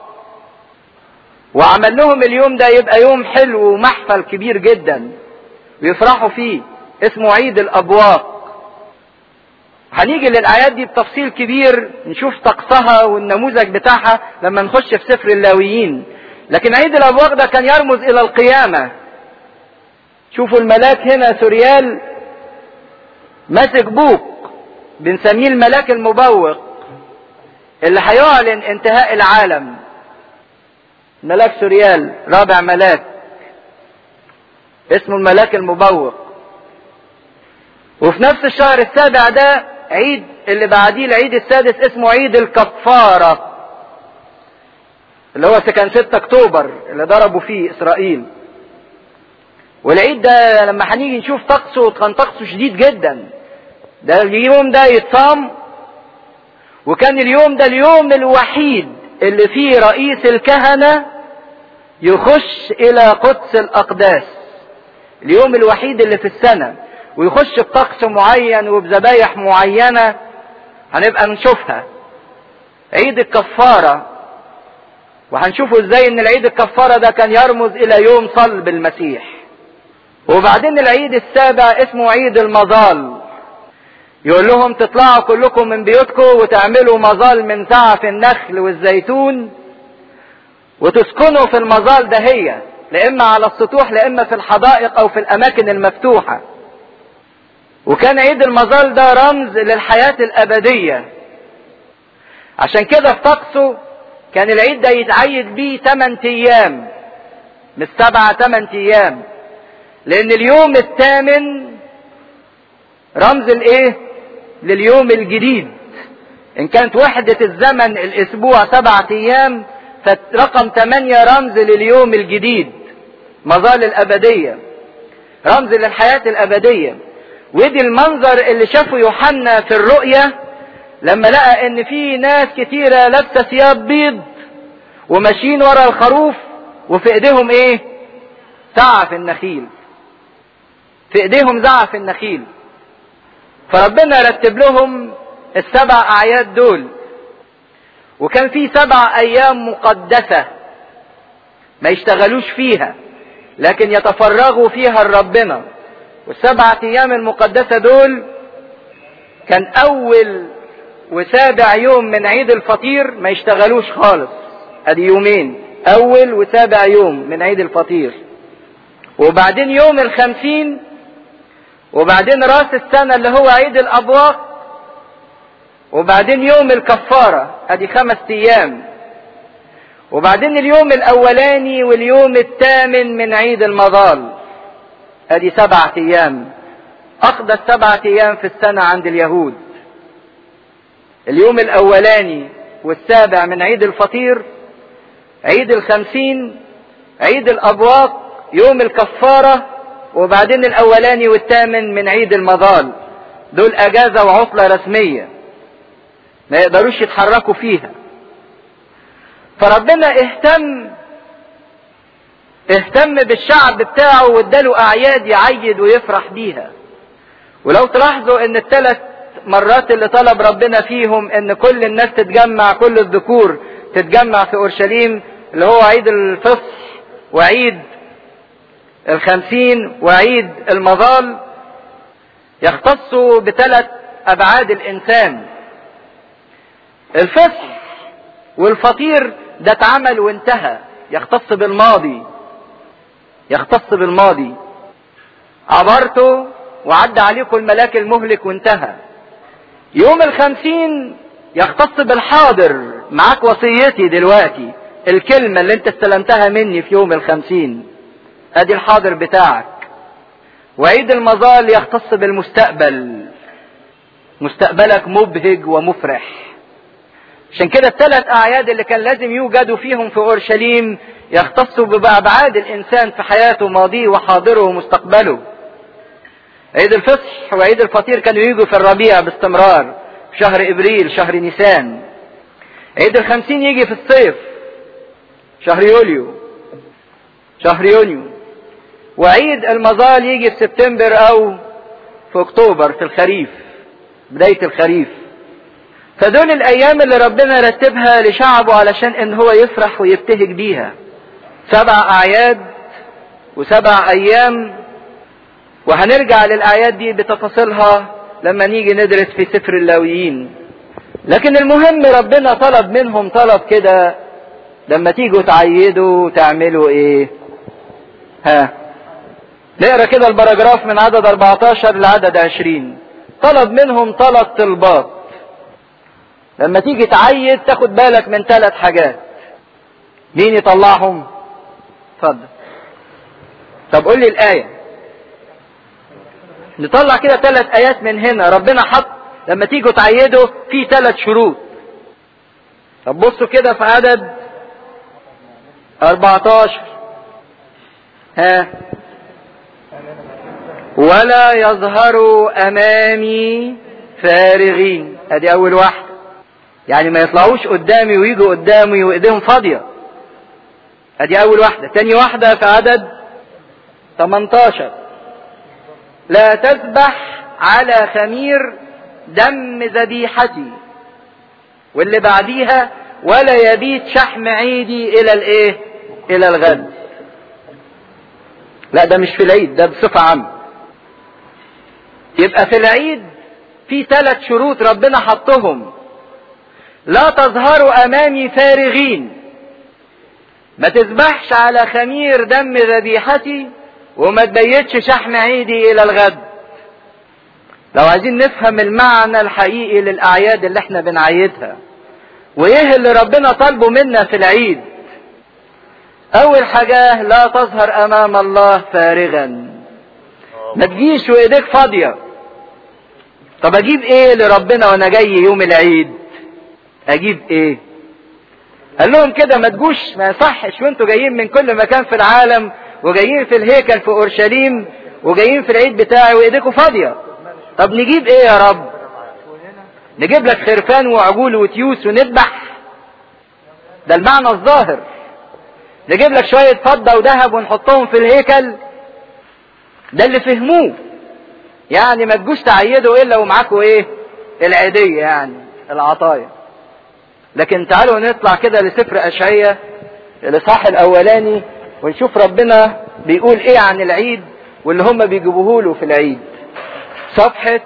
وعمل لهم اليوم ده يبقى يوم حلو ومحفل كبير جدا ويفرحوا فيه اسمه عيد الابواق هنيجي للاعياد دي بتفصيل كبير نشوف طقسها والنموذج بتاعها لما نخش في سفر اللاويين لكن عيد الابواق ده كان يرمز الى القيامه شوفوا الملاك هنا سوريال ماسك بوق بنسميه الملاك المبوق اللي هيعلن انتهاء العالم ملاك سوريال رابع ملاك اسمه الملاك المبوق وفي نفس الشهر السابع ده عيد اللي بعديه العيد السادس اسمه عيد الكفارة اللي هو كان 6 اكتوبر اللي ضربوا فيه اسرائيل والعيد ده لما هنيجي نشوف طقسه كان طقسه شديد جدا ده اليوم ده يتصام وكان اليوم ده اليوم الوحيد اللي فيه رئيس الكهنة يخش الى قدس الاقداس اليوم الوحيد اللي في السنة ويخش بطقس معين وبذبايح معينة هنبقى نشوفها عيد الكفارة وهنشوفوا ازاي ان العيد الكفارة ده كان يرمز الى يوم صلب المسيح وبعدين العيد السابع اسمه عيد المظال يقول لهم تطلعوا كلكم من بيوتكم وتعملوا مظال من سعف النخل والزيتون وتسكنوا في المظال ده هي لا اما على السطوح لا اما في الحدائق او في الاماكن المفتوحة وكان عيد المظال ده رمز للحياة الابدية عشان كده في طقسه كان العيد ده يتعيد بيه 8 ايام مش سبعة 8 ايام لان اليوم الثامن رمز الايه لليوم الجديد ان كانت وحدة الزمن الاسبوع سبعة ايام فرقم ثمانية رمز لليوم الجديد مظال الابدية رمز للحياة الابدية ودي المنظر اللي شافه يوحنا في الرؤية لما لقى ان في ناس كتيرة لابسة ثياب بيض وماشيين ورا الخروف وفي ايديهم ايه زعف النخيل في ايديهم زعف النخيل فربنا رتب لهم السبع اعياد دول وكان في سبع ايام مقدسة ما يشتغلوش فيها لكن يتفرغوا فيها لربنا والسبعة ايام المقدسة دول كان اول وسابع يوم من عيد الفطير ما يشتغلوش خالص ادي يومين اول وسابع يوم من عيد الفطير وبعدين يوم الخمسين وبعدين راس السنة اللي هو عيد الابواق وبعدين يوم الكفارة ادي خمس ايام وبعدين اليوم الاولاني واليوم الثامن من عيد المظال ادي سبعة ايام اقدس سبعة ايام في السنة عند اليهود اليوم الاولاني والسابع من عيد الفطير عيد الخمسين عيد الابواق يوم الكفارة وبعدين الاولاني والثامن من عيد المظال دول اجازة وعطلة رسمية ما يقدروش يتحركوا فيها فربنا اهتم اهتم بالشعب بتاعه واداله اعياد يعيد ويفرح بيها ولو تلاحظوا ان الثلاث المرات اللي طلب ربنا فيهم ان كل الناس تتجمع كل الذكور تتجمع في اورشليم اللي هو عيد الفصح وعيد الخمسين وعيد المظال يختص بثلاث ابعاد الانسان الفصح والفطير ده اتعمل وانتهى يختص بالماضي يختص بالماضي عبرته وعدى عليكم الملاك المهلك وانتهى يوم الخمسين يختص بالحاضر معاك وصيتي دلوقتي الكلمة اللي انت استلمتها مني في يوم الخمسين ادي الحاضر بتاعك وعيد المظال يختص بالمستقبل مستقبلك مبهج ومفرح عشان كده الثلاث اعياد اللي كان لازم يوجدوا فيهم في اورشليم يختصوا بابعاد الانسان في حياته ماضيه وحاضره ومستقبله عيد الفصح وعيد الفطير كانوا يجوا في الربيع باستمرار في شهر ابريل شهر نيسان عيد الخمسين يجي في الصيف شهر يوليو شهر يونيو وعيد المظال يجي في سبتمبر او في اكتوبر في الخريف بداية الخريف فدول الايام اللي ربنا رتبها لشعبه علشان ان هو يفرح ويبتهج بيها سبع اعياد وسبع ايام وهنرجع للاعياد دي بتفاصيلها لما نيجي ندرس في سفر اللاويين لكن المهم ربنا طلب منهم طلب كده لما تيجوا تعيدوا تعملوا ايه ها نقرا كده البراجراف من عدد 14 لعدد 20 طلب منهم ثلاث طلبات لما تيجي تعيد تاخد بالك من ثلاث حاجات مين يطلعهم اتفضل طب قول لي الآية نطلع كده ثلاث آيات من هنا ربنا حط لما تيجوا تعيدوا في ثلاث شروط طب بصوا كده في عدد 14 ها ولا يظهروا امامي فارغين ادي اول واحده يعني ما يطلعوش قدامي ويجوا قدامي وايديهم فاضيه ادي اول واحده تاني واحده في عدد 18 لا تذبح على خمير دم ذبيحتي واللي بعديها ولا يبيت شحم عيدي الى الايه الى الغد لا ده مش في العيد ده بصفة عامة يبقى في العيد في ثلاث شروط ربنا حطهم لا تظهروا امامي فارغين ما تذبحش على خمير دم ذبيحتي وما تبيتش شحم عيدي الى الغد لو عايزين نفهم المعنى الحقيقي للاعياد اللي احنا بنعيدها وايه اللي ربنا طالبه منا في العيد اول حاجة لا تظهر امام الله فارغا ما تجيش وايديك فاضية طب اجيب ايه لربنا وانا جاي يوم العيد اجيب ايه قال لهم كده ما تجوش ما يصحش وانتوا جايين من كل مكان في العالم وجايين في الهيكل في اورشليم وجايين في العيد بتاعي وايديكم فاضية طب نجيب ايه يا رب نجيب لك خرفان وعجول وتيوس ونذبح ده المعنى الظاهر نجيب لك شوية فضة وذهب ونحطهم في الهيكل ده اللي فهموه يعني ما تجوش تعيدوا الا ومعاكوا ايه العيدية يعني العطايا لكن تعالوا نطلع كده لسفر اشعية الاصحاح الاولاني ونشوف ربنا بيقول ايه عن العيد واللي هم بيجيبوه له في العيد صفحة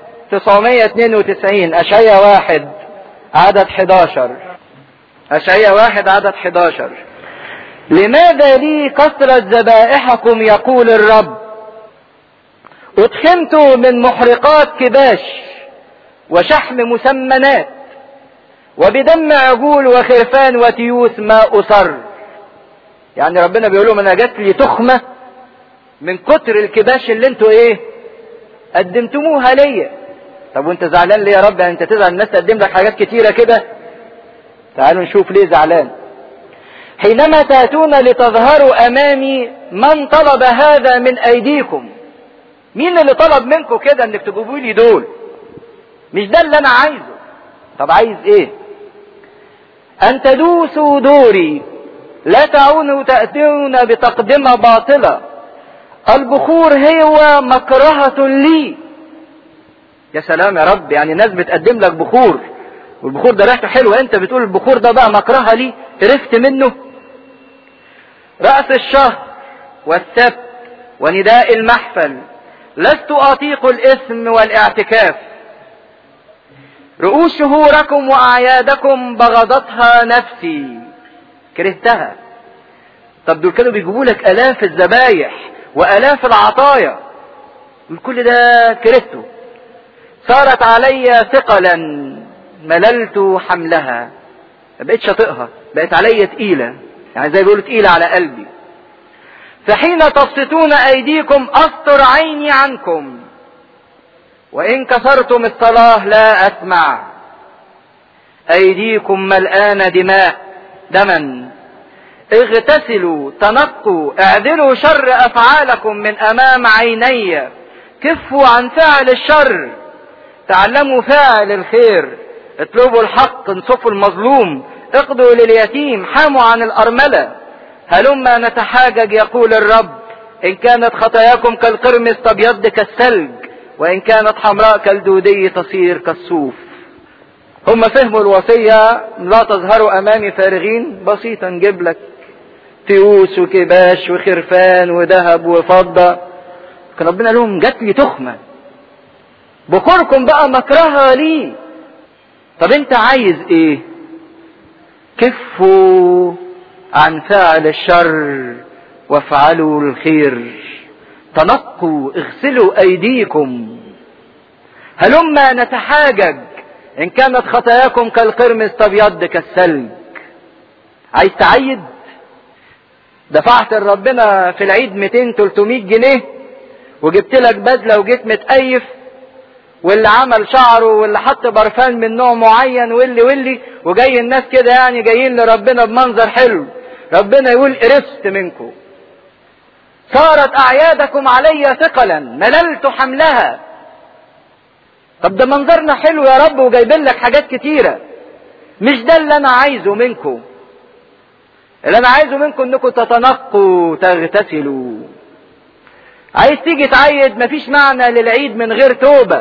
992 اشعية واحد عدد 11 اشعية واحد عدد 11 لماذا لي كثرة ذبائحكم يقول الرب ادخنت من محرقات كباش وشحم مسمنات وبدم عجول وخرفان وتيوس ما أصر يعني ربنا بيقول لهم انا جات لي تخمة من كتر الكباش اللي انتوا ايه قدمتموها ليا طب وانت زعلان ليه يا رب يعني انت تزعل الناس تقدم لك حاجات كتيرة كده تعالوا نشوف ليه زعلان حينما تأتون لتظهروا أمامي من طلب هذا من أيديكم مين اللي طلب منكم كده انك تجيبوا لي دول مش ده اللي انا عايزه طب عايز ايه ان تدوسوا دوري لا تعونوا تأتون بتقدمة باطلة البخور هو مكرهة لي يا سلام يا رب يعني الناس بتقدم لك بخور والبخور ده ريحته حلوه انت بتقول البخور ده بقى مكرهه لي قرفت منه رأس الشهر والسبت ونداء المحفل لست أطيق الإثم والاعتكاف رؤوس شهوركم وأعيادكم بغضتها نفسي كرهتها طب دول كانوا بيجيبوا لك آلاف الذبايح وآلاف العطايا كل ده كرهته صارت علي ثقلا مللت حملها ما بقتش اطيقها بقت عليا تقيله يعني زي بيقولوا تقيله على قلبي فحين تبسطون ايديكم استر عيني عنكم وان كسرتم الصلاه لا اسمع ايديكم ملآن دماء دما اغتسلوا تنقوا اعدلوا شر افعالكم من امام عيني كفوا عن فعل الشر تعلموا فعل الخير اطلبوا الحق انصفوا المظلوم اقضوا لليتيم حاموا عن الارمله هلما نتحاجج يقول الرب ان كانت خطاياكم كالقرمز تبيض كالثلج وان كانت حمراء كالدودي تصير كالصوف هم فهموا الوصية لا تظهروا امامي فارغين بسيطة نجيب لك تيوس وكباش وخرفان وذهب وفضة كان ربنا لهم جات لي تخمة بكركم بقى مكرهة لي طب انت عايز ايه كفوا عن فعل الشر وافعلوا الخير تنقوا اغسلوا ايديكم هلما نتحاجج ان كانت خطاياكم كالقرمز تبيض كالثلج عايز تعيد دفعت لربنا في العيد 200 300 جنيه وجبت لك بدله وجيت متأيف واللي عمل شعره واللي حط برفان من نوع معين واللي واللي وجاي الناس كده يعني جايين لربنا بمنظر حلو ربنا يقول قرفت منكم صارت اعيادكم علي ثقلا مللت حملها طب ده منظرنا حلو يا رب وجايبين لك حاجات كتيرة مش ده اللي انا عايزه منكم اللي انا عايزه منكم انكم تتنقوا تغتسلوا عايز تيجي تعيد مفيش معنى للعيد من غير توبة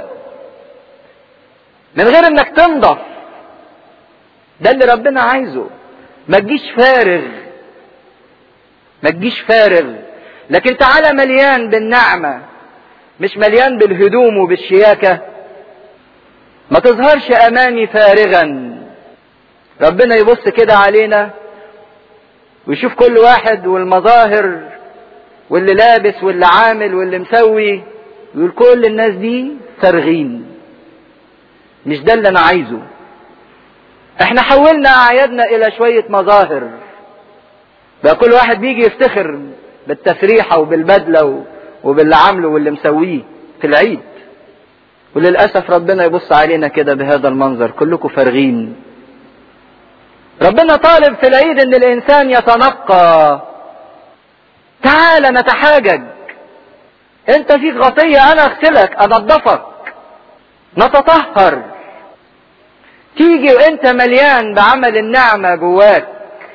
من غير انك تنضف ده اللي ربنا عايزه ما تجيش فارغ ما تجيش فارغ لكن تعالى مليان بالنعمة مش مليان بالهدوم وبالشياكة ما تظهرش امامي فارغا ربنا يبص كده علينا ويشوف كل واحد والمظاهر واللي لابس واللي عامل واللي مسوي يقول كل الناس دي فارغين مش ده اللي انا عايزه احنا حولنا اعيادنا الى شوية مظاهر بقى كل واحد بيجي يفتخر بالتفريحة وبالبدلة وباللي عامله واللي مسويه في العيد وللأسف ربنا يبص علينا كده بهذا المنظر كلكم فارغين ربنا طالب في العيد ان الانسان يتنقى تعال نتحاجج انت فيك غطية انا اغسلك انضفك نتطهر تيجي وانت مليان بعمل النعمة جواك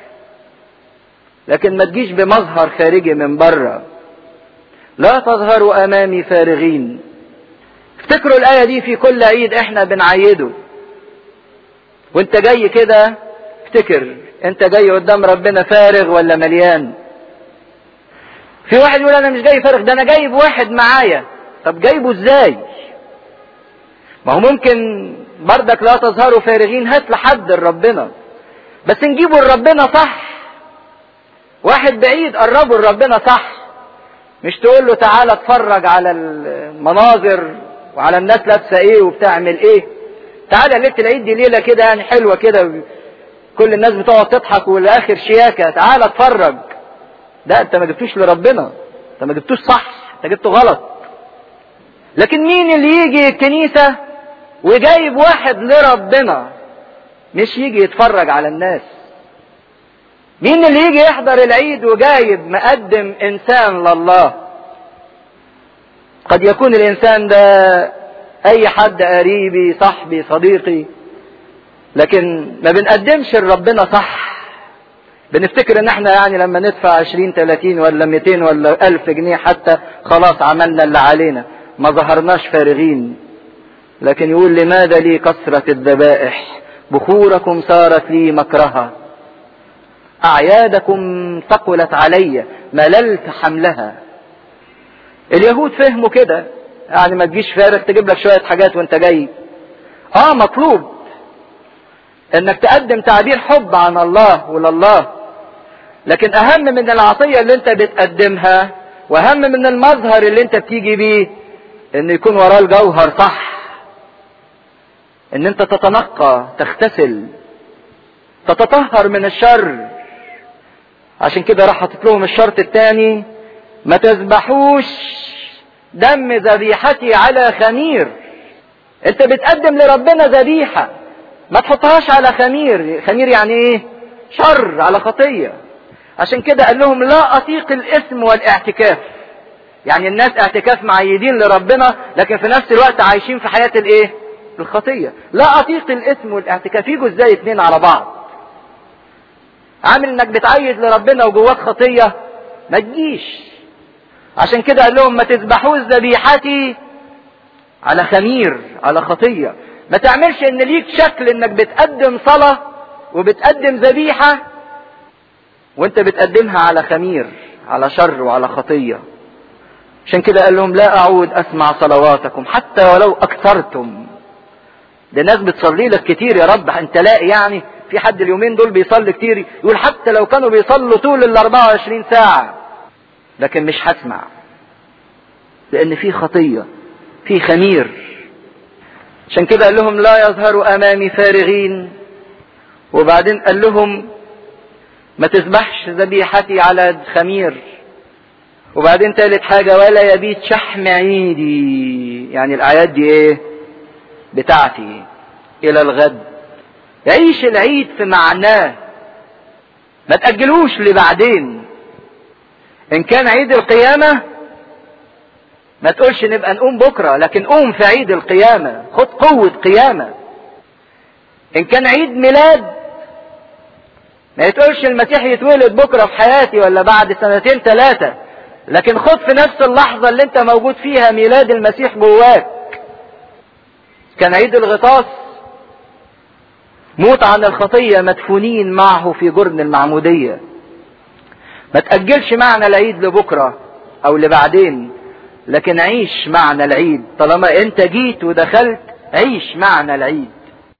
لكن ما تجيش بمظهر خارجي من بره لا تظهروا امامي فارغين افتكروا الايه دي في كل عيد احنا بنعيده وانت جاي كده افتكر انت جاي قدام ربنا فارغ ولا مليان في واحد يقول انا مش جاي فارغ ده انا جايب واحد معايا طب جايبه ازاي ما هو ممكن بردك لا تظهروا فارغين هات لحد لربنا بس نجيبه لربنا صح واحد بعيد قربه لربنا صح مش تقول له تعالى اتفرج على المناظر وعلى الناس لابسه ايه وبتعمل ايه تعالى ليله العيد دي ليله كده يعني حلوه كده كل الناس بتقعد تضحك والاخر شياكه تعالى اتفرج ده انت ما جبتوش لربنا انت ما جبتوش صح انت جبته غلط لكن مين اللي يجي الكنيسه وجايب واحد لربنا مش يجي يتفرج على الناس مين اللي يجي يحضر العيد وجايب مقدم انسان لله قد يكون الانسان ده اي حد قريبي صاحبي صديقي لكن ما بنقدمش لربنا صح بنفتكر ان احنا يعني لما ندفع 20 30 ولا 200 ولا 1000 جنيه حتى خلاص عملنا اللي علينا ما ظهرناش فارغين لكن يقول لماذا لي كثرة الذبائح بخوركم صارت لي مكرها أعيادكم ثقلت علي مللت حملها اليهود فهموا كده يعني ما تجيش فارغ تجيب لك شوية حاجات وانت جاي اه مطلوب انك تقدم تعبير حب عن الله ولله لكن اهم من العطية اللي انت بتقدمها واهم من المظهر اللي انت بتيجي بيه ان يكون وراه الجوهر صح ان انت تتنقى تغتسل تتطهر من الشر عشان كده راح حاطط لهم الشرط الثاني ما تذبحوش دم ذبيحتي على خمير انت بتقدم لربنا ذبيحه ما تحطهاش على خمير خمير يعني ايه شر على خطيه عشان كده قال لهم لا اطيق الاثم والاعتكاف يعني الناس اعتكاف معيدين لربنا لكن في نفس الوقت عايشين في حياه الايه الخطيه لا اطيق الاثم والاعتكاف يجوا ازاي اتنين على بعض عامل انك بتعيد لربنا وجواك خطيه ما تجيش عشان كده قال لهم ما تذبحوش ذبيحتي على خمير على خطيه ما تعملش ان ليك شكل انك بتقدم صلاه وبتقدم ذبيحه وانت بتقدمها على خمير على شر وعلى خطيه عشان كده قال لهم لا اعود اسمع صلواتكم حتى ولو اكثرتم ده ناس بتصلي لك كتير يا رب انت لاقي يعني في حد اليومين دول بيصلي كتير يقول حتى لو كانوا بيصلوا طول ال 24 ساعة لكن مش هسمع لأن في خطية في خمير عشان كده قال لهم لا يظهروا أمامي فارغين وبعدين قال لهم ما تذبحش ذبيحتي على خمير وبعدين تالت حاجة ولا يبيت شحم عيدي يعني الأعياد دي إيه بتاعتي إلى الغد عيش العيد في معناه ما تأجلوش لبعدين إن كان عيد القيامة ما تقولش نبقى نقوم بكرة لكن قوم في عيد القيامة خد قوة قيامة إن كان عيد ميلاد ما تقولش المسيح يتولد بكرة في حياتي ولا بعد سنتين ثلاثة لكن خد في نفس اللحظة اللي انت موجود فيها ميلاد المسيح جواك كان عيد الغطاس موت عن الخطية مدفونين معه في جرن المعمودية ما تأجلش معنى العيد لبكرة أو لبعدين لكن عيش معنى العيد طالما أنت جيت ودخلت عيش معنى العيد